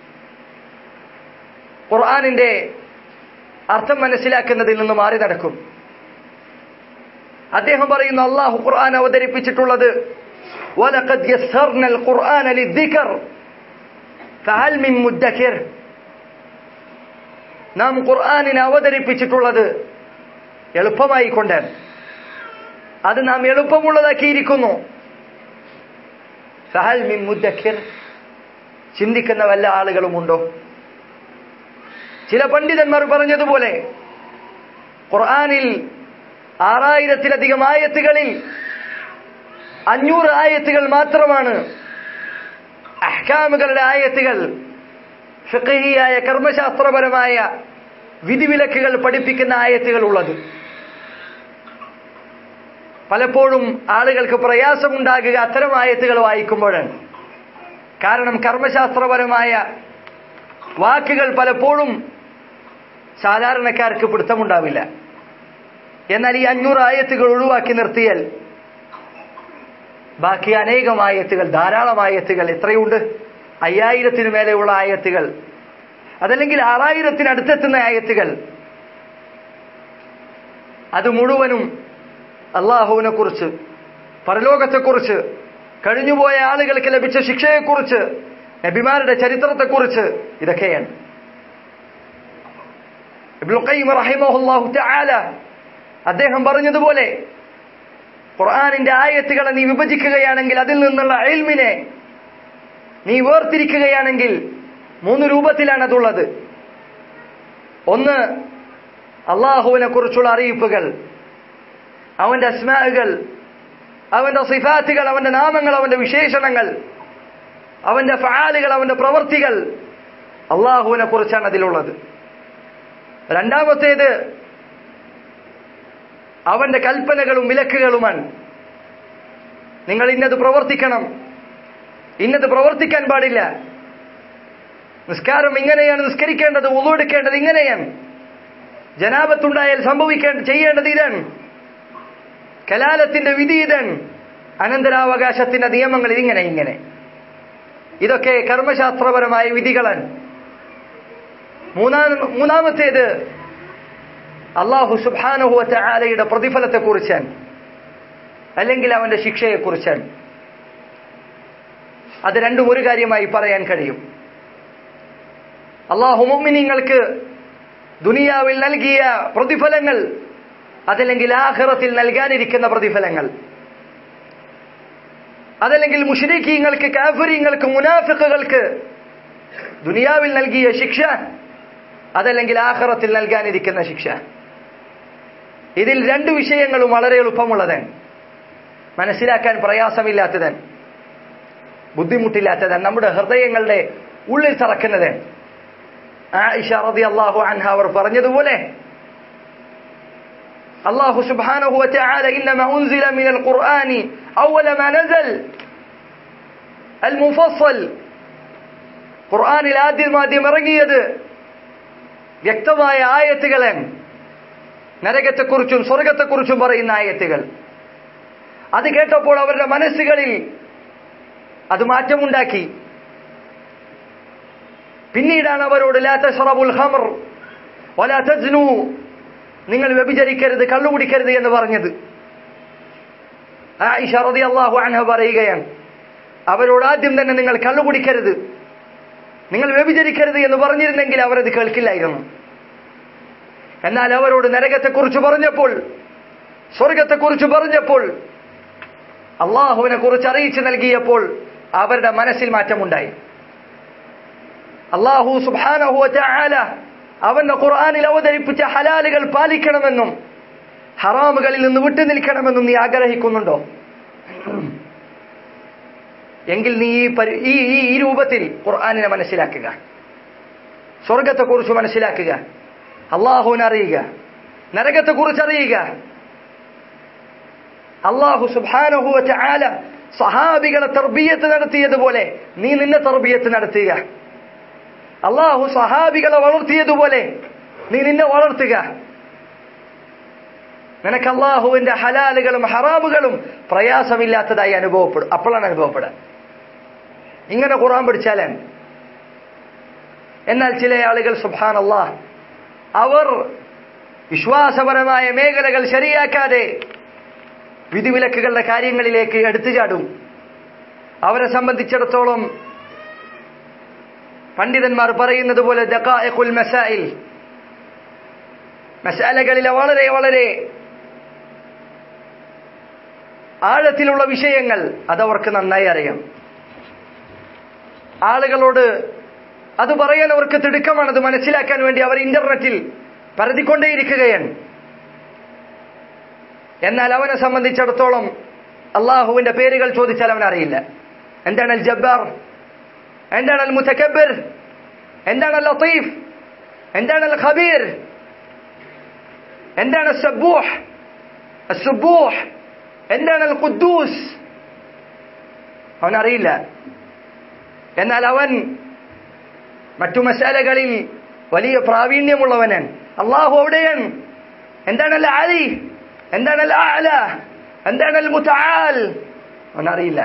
ഖുർആാനിന്റെ അർത്ഥം മനസ്സിലാക്കുന്നതിൽ നിന്ന് മാറി നടക്കും അദ്ദേഹം പറയുന്നു അള്ളാഹു ഖുർആൻ അവതരിപ്പിച്ചിട്ടുള്ളത് وَلَقَدْ يَسَّرْنَا الْقُرْآنَ لِلذِّكْرِ فَهَلْ مِن مُدَّكِرٍ നാം ഖുർആനിനെ അവതരിപ്പിച്ചിട്ടുള്ളത് എളുപ്പമായി കൊണ്ട് അത് നാം എളുപ്പമുള്ളതാക്കിയിരിക്കുന്നു സഹൽ മിൻ മുദ്ദക്കിർ ചിന്തിക്കുന്ന വല്ല ആളുകളുമുണ്ടോ ചില പണ്ഡിതന്മാർ പറഞ്ഞതുപോലെ ഖുർആനിൽ ആറായിരത്തിലധികം ആയത്തുകളിൽ അഞ്ഞൂറ് ആയത്തുകൾ മാത്രമാണ് അഹ്കാമുകളുടെ ആയത്തുകൾ ഫിഖഹിയായ കർമ്മശാസ്ത്രപരമായ വിധിവിലക്കുകൾ പഠിപ്പിക്കുന്ന ആയത്തുകൾ ഉള്ളത് പലപ്പോഴും ആളുകൾക്ക് പ്രയാസമുണ്ടാകുക അത്തരം ആയത്തുകൾ വായിക്കുമ്പോഴാണ് കാരണം കർമ്മശാസ്ത്രപരമായ വാക്കുകൾ പലപ്പോഴും സാധാരണക്കാർക്ക് പിടുത്തമുണ്ടാവില്ല എന്നാൽ ഈ അഞ്ഞൂറ് ആയത്തുകൾ ഒഴിവാക്കി നിർത്തിയാൽ ബാക്കി അനേകം ആയത്തുകൾ ധാരാളം ആയത്തുകൾ എത്രയുണ്ട് അയ്യായിരത്തിനു മേലെയുള്ള ആയത്തുകൾ അതല്ലെങ്കിൽ ആറായിരത്തിനടുത്തെത്തുന്ന ആയത്തുകൾ അത് മുഴുവനും അള്ളാഹുവിനെ കുറിച്ച് പരലോകത്തെക്കുറിച്ച് കഴിഞ്ഞുപോയ ആളുകൾക്ക് ലഭിച്ച ശിക്ഷയെക്കുറിച്ച് നബിമാരുടെ ചരിത്രത്തെക്കുറിച്ച് ഇതൊക്കെയാണ് ഇബ്നുൽ ഖയ്യിം റഹിമഹുല്ലാഹു തആല അദ്ദേഹം പറഞ്ഞതുപോലെ ഖുർആനിന്റെ ആയത്തുകളെ നീ വിഭജിക്കുകയാണെങ്കിൽ അതിൽ നിന്നുള്ള ഇൽമിനെ നീ വേർതിരിക്കുകയാണെങ്കിൽ മൂന്ന് രൂപത്തിലാണ് അതുള്ളത് ഒന്ന് അള്ളാഹുവിനെ കുറിച്ചുള്ള അറിയിപ്പുകൾ അവന്റെ അസ്മാകൾ അവന്റെ സിഫാത്തുകൾ അവന്റെ നാമങ്ങൾ അവന്റെ വിശേഷണങ്ങൾ അവന്റെ ഫാലുകൾ അവന്റെ പ്രവൃത്തികൾ അള്ളാഹുവിനെ കുറിച്ചാണ് അതിലുള്ളത് രണ്ടാമത്തേത് അവന്റെ കൽപ്പനകളും വിലക്കുകളുമാണ് നിങ്ങൾ ഇന്നത് പ്രവർത്തിക്കണം ഇന്നത് പ്രവർത്തിക്കാൻ പാടില്ല നിസ്കാരം ഇങ്ങനെയാണ് നിസ്കരിക്കേണ്ടത് ഉള്ളെടുക്കേണ്ടത് ഇങ്ങനെയാണ് ജനാപത്തുണ്ടായാൽ സംഭവിക്കേണ്ട ചെയ്യേണ്ടത് ഇതാണ് കലാലത്തിന്റെ വിധി ഇതാണ് അനന്തരാവകാശത്തിന്റെ നിയമങ്ങൾ ഇങ്ങനെ ഇങ്ങനെ ഇതൊക്കെ കർമ്മശാസ്ത്രപരമായ വിധികളാണ് മൂന്നാം മൂന്നാമത്തേത് അള്ളാഹു സുബാനുഹുവറ്റ ആലയുടെ പ്രതിഫലത്തെക്കുറിച്ചാണ് അല്ലെങ്കിൽ അവന്റെ ശിക്ഷയെക്കുറിച്ചാണ് അത് രണ്ടും ഒരു കാര്യമായി പറയാൻ കഴിയും അള്ളാഹു മുഅ്മിനീങ്ങൾക്ക് ദുനിയാവിൽ നൽകിയ പ്രതിഫലങ്ങൾ അതല്ലെങ്കിൽ ആഖിറത്തിൽ നൽകാനിരിക്കുന്ന പ്രതിഫലങ്ങൾ അതല്ലെങ്കിൽ മുഷരിക്കീങ്ങൾക്ക് കാഫരീങ്ങൾക്ക് മുനാഫിക്കുകൾക്ക് ദുനിയാവിൽ നൽകിയ ശിക്ഷ അതല്ലെങ്കിൽ ആഖിറത്തിൽ നൽകാനിരിക്കുന്ന ശിക്ഷ ഇതിൽ രണ്ട് വിഷയങ്ങളും വളരെ എളുപ്പമുള്ളതാണ് മനസ്സിലാക്കാൻ പ്രയാസമില്ലാത്തതാണ് ബുദ്ധിമുട്ടില്ലാത്തതാണ് നമ്മുടെ ഹൃദയങ്ങളുടെ ഉള്ളിൽ തറക്കുന്നത് ആയിഷ റതി അള്ളാഹു അൻഹ അവർ പറഞ്ഞതുപോലെ അള്ളാഹു സുബ്ഹാനഹു വതആല ഇന്നമ ഉൻസില മിനൽ ഖുർആനി അവല മാ നസൽ അൽ മുഫസ്സൽ ഖുർആനിൽ ആദ്യം ആദ്യം ഇറങ്ങിയത് വ്യക്തമായ ആയത്തുകളാണ് നരകത്തെക്കുറിച്ചും സ്വർഗത്തെക്കുറിച്ചും പറയുന്ന ആയത്തുകൾ അത് കേട്ടപ്പോൾ അവരുടെ മനസ്സുകളിൽ അത് മാറ്റമുണ്ടാക്കി പിന്നീടാണ് അവരോട് ലാ തശ്റബുൽ ഖമർ വലാ തസ്നു നിങ്ങൾ വ്യഭിചരിക്കരുത് കള്ളുകുടിക്കരുത് എന്ന് പറഞ്ഞത് ആയിഷ റളിയല്ലാഹു അൻഹ പറയുകയാണ് അവരോട് ആദ്യം തന്നെ നിങ്ങൾ കള്ളുകുടിക്കരുത് നിങ്ങൾ വ്യഭിചരിക്കരുത് എന്ന് പറഞ്ഞിരുന്നെങ്കിൽ അവരത് കേൾക്കില്ലായിരുന്നു എന്നാൽ അവരോട് നരകത്തെക്കുറിച്ച് പറഞ്ഞപ്പോൾ സ്വർഗത്തെക്കുറിച്ച് പറഞ്ഞപ്പോൾ അള്ളാഹുവിനെ കുറിച്ച് അറിയിച്ചു നൽകിയപ്പോൾ അവരുടെ മനസ്സിൽ മാറ്റമുണ്ടായി അള്ളാഹു സുബാനഹു ചാല അവന്റെ ഖുർആാനിൽ അവതരിപ്പിച്ച ഹലാലുകൾ പാലിക്കണമെന്നും ഹറാമുകളിൽ നിന്ന് വിട്ടുനിൽക്കണമെന്നും നീ ആഗ്രഹിക്കുന്നുണ്ടോ എങ്കിൽ നീ ഈ പരി- ഈ ഈ ഈ രൂപത്തിൽ ഖുർആാനിനെ മനസ്സിലാക്കുക സ്വർഗത്തെക്കുറിച്ച് മനസ്സിലാക്കുക അള്ളാഹുവിനെ അറിയുക നരകത്തെക്കുറിച്ച് അറിയുക അള്ളാഹു സുബാനഹുവ ചാല സഹാബികളെ തർബീയത്ത് നടത്തിയതുപോലെ നീ നിന്നെ തർബീയത്ത് നടത്തുക അള്ളാഹു സഹാബികളെ വളർത്തിയതുപോലെ നീ നിന്നെ വളർത്തുക നിനക്ക് അള്ളാഹുവിന്റെ ഹലാലുകളും ഹറാമുകളും പ്രയാസമില്ലാത്തതായി അനുഭവപ്പെടും അപ്പോഴാണ് അനുഭവപ്പെടുക ഇങ്ങനെ ഖുറാൻ പഠിച്ചാലാണ് എന്നാൽ ചില ആളുകൾ സുബാൻ അള്ളാഹ് അവർ വിശ്വാസപരമായ മേഖലകൾ ശരിയാക്കാതെ വിധിവിലക്കുകളുടെ കാര്യങ്ങളിലേക്ക് എടുത്തു ചാടും അവരെ സംബന്ധിച്ചിടത്തോളം പണ്ഡിതന്മാർ പറയുന്നത് പോലെ ദഖാഇഖുൽ മസായിൽ മസാലകളിലെ വളരെ വളരെ ആഴത്തിലുള്ള വിഷയങ്ങൾ അതവർക്ക് നന്നായി അറിയാം ആളുകളോട് അത് പറയാൻ അവർക്ക് തിടുക്കമാണ് അത് മനസ്സിലാക്കാൻ വേണ്ടി അവർ ഇന്റർനെറ്റിൽ പരതിക്കൊണ്ടേയിരിക്കുകയാണ് എന്നാൽ അവനെ സംബന്ധിച്ചിടത്തോളം അള്ളാഹുവിന്റെ പേരുകൾ ചോദിച്ചാൽ അവൻ അറിയില്ല എന്താണ് അൽ ജബ്ബാർ എന്താണ് അൽ മുത്തക്കബിർ എന്താണ് അൽ ലത്തീഫ് എന്താണ് അൽ ഖബീർ എന്താണ് സബ്ബൂഹ് അസുബൂഹ് എന്താണ് അൽ ഖുദ്ദൂസ് അവൻ അറിയില്ല എന്നാൽ അവൻ മറ്റു മസാലകളിൽ വലിയ പ്രാവീണ്യമുള്ളവനാണ് അള്ളാഹു അവിടെയാണ് എന്താണ് അൽ ആലി എന്താണ് അൽ ആല എന്താണ് അൽ മുതആൽ അവൻ അറിയില്ല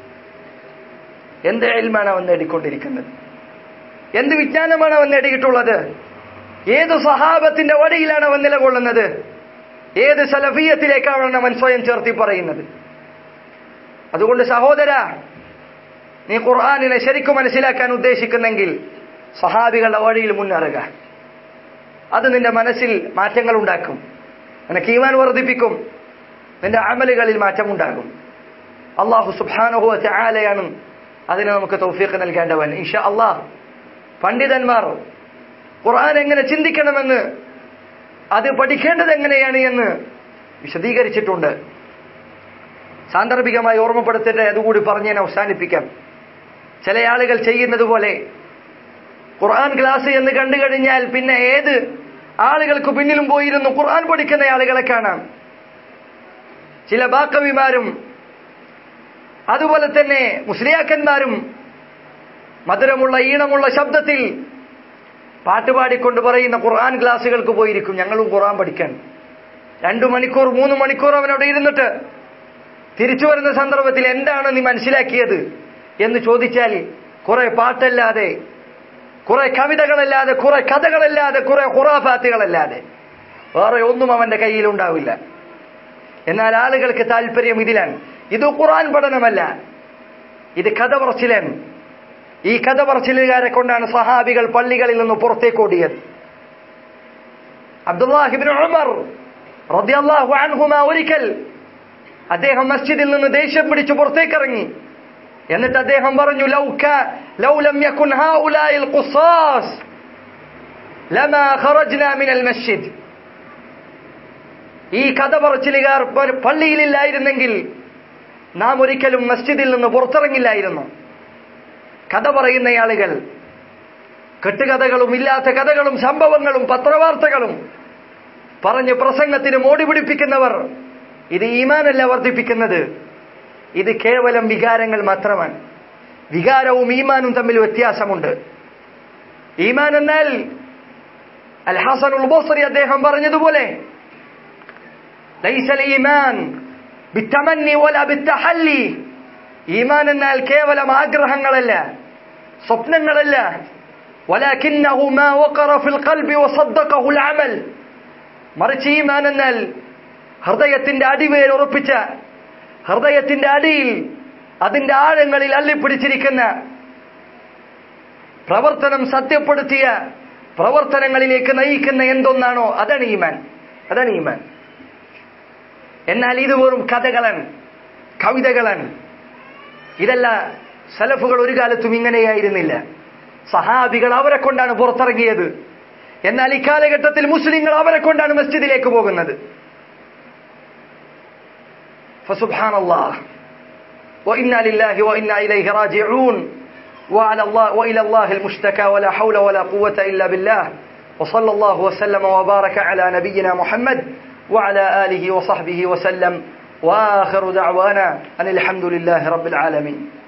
എന്ത് എൽമാണ് അവൻ നേടിക്കൊണ്ടിരിക്കുന്നത് എന്ത് വിജ്ഞാനമാണ് അവൻ നേടിയിട്ടുള്ളത് ഏത് സഹാബത്തിന്റെ വടിയിലാണ് അവൻ നിലകൊള്ളുന്നത് ഏത് സലഫീയത്തിലേക്കാണ് അവൻ സ്വയം ചേർത്തി പറയുന്നത് അതുകൊണ്ട് സഹോദര നീ ഖുർആാനിനെ ശരിക്കും മനസ്സിലാക്കാൻ ഉദ്ദേശിക്കുന്നെങ്കിൽ സഹാബികളുടെ വഴിയിൽ മുന്നേറുക അത് നിന്റെ മനസ്സിൽ മാറ്റങ്ങൾ ഉണ്ടാക്കും നിനക്ക് ഈമാൻ വർദ്ധിപ്പിക്കും നിന്റെ അമലുകളിൽ മാറ്റമുണ്ടാകും അള്ളാഹു സുബാനുഹുവ ആലയാണ് അതിന് നമുക്ക് തൗഫീഖ് നൽകേണ്ടവൻ ഇൻഷാ അള്ളാഹ് പണ്ഡിതന്മാർ ഖുർആൻ എങ്ങനെ ചിന്തിക്കണമെന്ന് അത് പഠിക്കേണ്ടത് എങ്ങനെയാണ് എന്ന് വിശദീകരിച്ചിട്ടുണ്ട് സാന്ദർഭികമായി ഓർമ്മപ്പെടുത്തിട്ട് അതുകൂടി പറഞ്ഞ് ഞാൻ അവസാനിപ്പിക്കാം ചില ആളുകൾ ചെയ്യുന്നത് പോലെ ഖുർആൻ ക്ലാസ് എന്ന് കണ്ടു കഴിഞ്ഞാൽ പിന്നെ ഏത് ആളുകൾക്ക് പിന്നിലും പോയിരുന്നു ഖുർആൻ പഠിക്കുന്ന ആളുകളെ കാണാം ചില ബാക്കവിമാരും അതുപോലെ തന്നെ മുസ്ലിയാക്കന്മാരും മധുരമുള്ള ഈണമുള്ള ശബ്ദത്തിൽ പാട്ടുപാടിക്കൊണ്ട് പറയുന്ന ഖുർആൻ ക്ലാസ്സുകൾക്ക് പോയിരിക്കും ഞങ്ങളും ഖുർആൻ പഠിക്കാൻ രണ്ടു മണിക്കൂർ മൂന്ന് മണിക്കൂർ അവനവിടെ ഇരുന്നിട്ട് തിരിച്ചു വരുന്ന സന്ദർഭത്തിൽ എന്താണ് നീ മനസ്സിലാക്കിയത് എന്ന് ചോദിച്ചാൽ കുറെ പാട്ടല്ലാതെ കുറെ കവിതകളല്ലാതെ കുറെ കഥകളല്ലാതെ കുറെ ഹുറാഫാത്തുകളല്ലാതെ വേറെ ഒന്നും അവന്റെ കയ്യിലുണ്ടാവില്ല എന്നാൽ ആളുകൾക്ക് താല്പര്യം ഇതിലാണ് ഇത് ഖുർആൻ പഠനമല്ല ഇത് കഥ പറച്ചിലാണ് ഈ കഥ പറച്ചിലുകാരെ കൊണ്ടാണ് സഹാബികൾ പള്ളികളിൽ നിന്ന് പുറത്തേക്ക് ഓടിയത് അബ്ദുല്ലാഹിബിൻ ഉമർ റളിയല്ലാഹു അൻഹുമ ഒരിക്കൽ അദ്ദേഹം മസ്ജിദിൽ നിന്ന് ദേഷ്യം പിടിച്ച് പുറത്തേക്ക് ഇറങ്ങി എന്നിട്ട് അദ്ദേഹം പറഞ്ഞു ലൗക ലൗ ലം യകുൻ ഹൗലായിൽ ഖുസാസ് ലമാ ഖറജ്ന മിനൽ മസ്ജിദ് ഈ കഥ പറച്ചിലുകാർ പള്ളിയിലില്ലായിരുന്നെങ്കിൽ നാം ഒരിക്കലും മസ്ജിദിൽ നിന്ന് പുറത്തിറങ്ങില്ലായിരുന്നു കഥ പറയുന്ന ആളുകൾ കെട്ടുകഥകളും ഇല്ലാത്ത കഥകളും സംഭവങ്ങളും പത്രവാർത്തകളും പറഞ്ഞ് പ്രസംഗത്തിന് മോടി പിടിപ്പിക്കുന്നവർ ഇത് ഈമാനല്ല വർദ്ധിപ്പിക്കുന്നത് ഇത് കേവലം വികാരങ്ങൾ മാത്രമാണ് വികാരവും ഈമാനും തമ്മിൽ വ്യത്യാസമുണ്ട് ഈമാൻ എന്നാൽ അൽ ഹസൻ ഉൽ അദ്ദേഹം പറഞ്ഞതുപോലെ ലൈസൽ ഈമാൻ ബിത്തമന്നി വല ബിത്തഹല്ലി ഈമാൻ എന്നാൽ കേവലം ആഗ്രഹങ്ങളല്ല സ്വപ്നങ്ങളല്ല ولكنه ما وقر في القلب وصدقه العمل മറിച്ച് ഈമാൻ എന്നാൽ ഹൃദയത്തിന്റെ അടിവേർ ഉറപ്പിച്ച ഹൃദയത്തിന്റെ അടിയിൽ അതിന്റെ ആഴങ്ങളിൽ അള്ളിപ്പിടിച്ചിരിക്കുന്ന പ്രവർത്തനം സത്യപ്പെടുത്തിയ പ്രവർത്തനങ്ങളിലേക്ക് നയിക്കുന്ന എന്തൊന്നാണോ അതാണ് ഈമാൻ അതാണ് ഈമാൻ എന്നാൽ ഇത് വെറും കഥകളാണ് കവിതകളാണ് ഇതല്ല സലഫുകൾ ഒരു കാലത്തും ഇങ്ങനെയായിരുന്നില്ല സഹാബികൾ അവരെ കൊണ്ടാണ് പുറത്തിറങ്ങിയത് എന്നാൽ ഇക്കാലഘട്ടത്തിൽ മുസ്ലിങ്ങൾ അവരെ കൊണ്ടാണ് മസ്ജിദിലേക്ക് പോകുന്നത് فسبحان الله وإنا لله وإنا إليه راجعون وعلى الله وإلى الله المشتكى ولا حول ولا قوة إلا بالله وصلى الله وسلم وبارك على نبينا محمد وعلى آله وصحبه وسلم وآخر دعوانا أن الحمد لله رب العالمين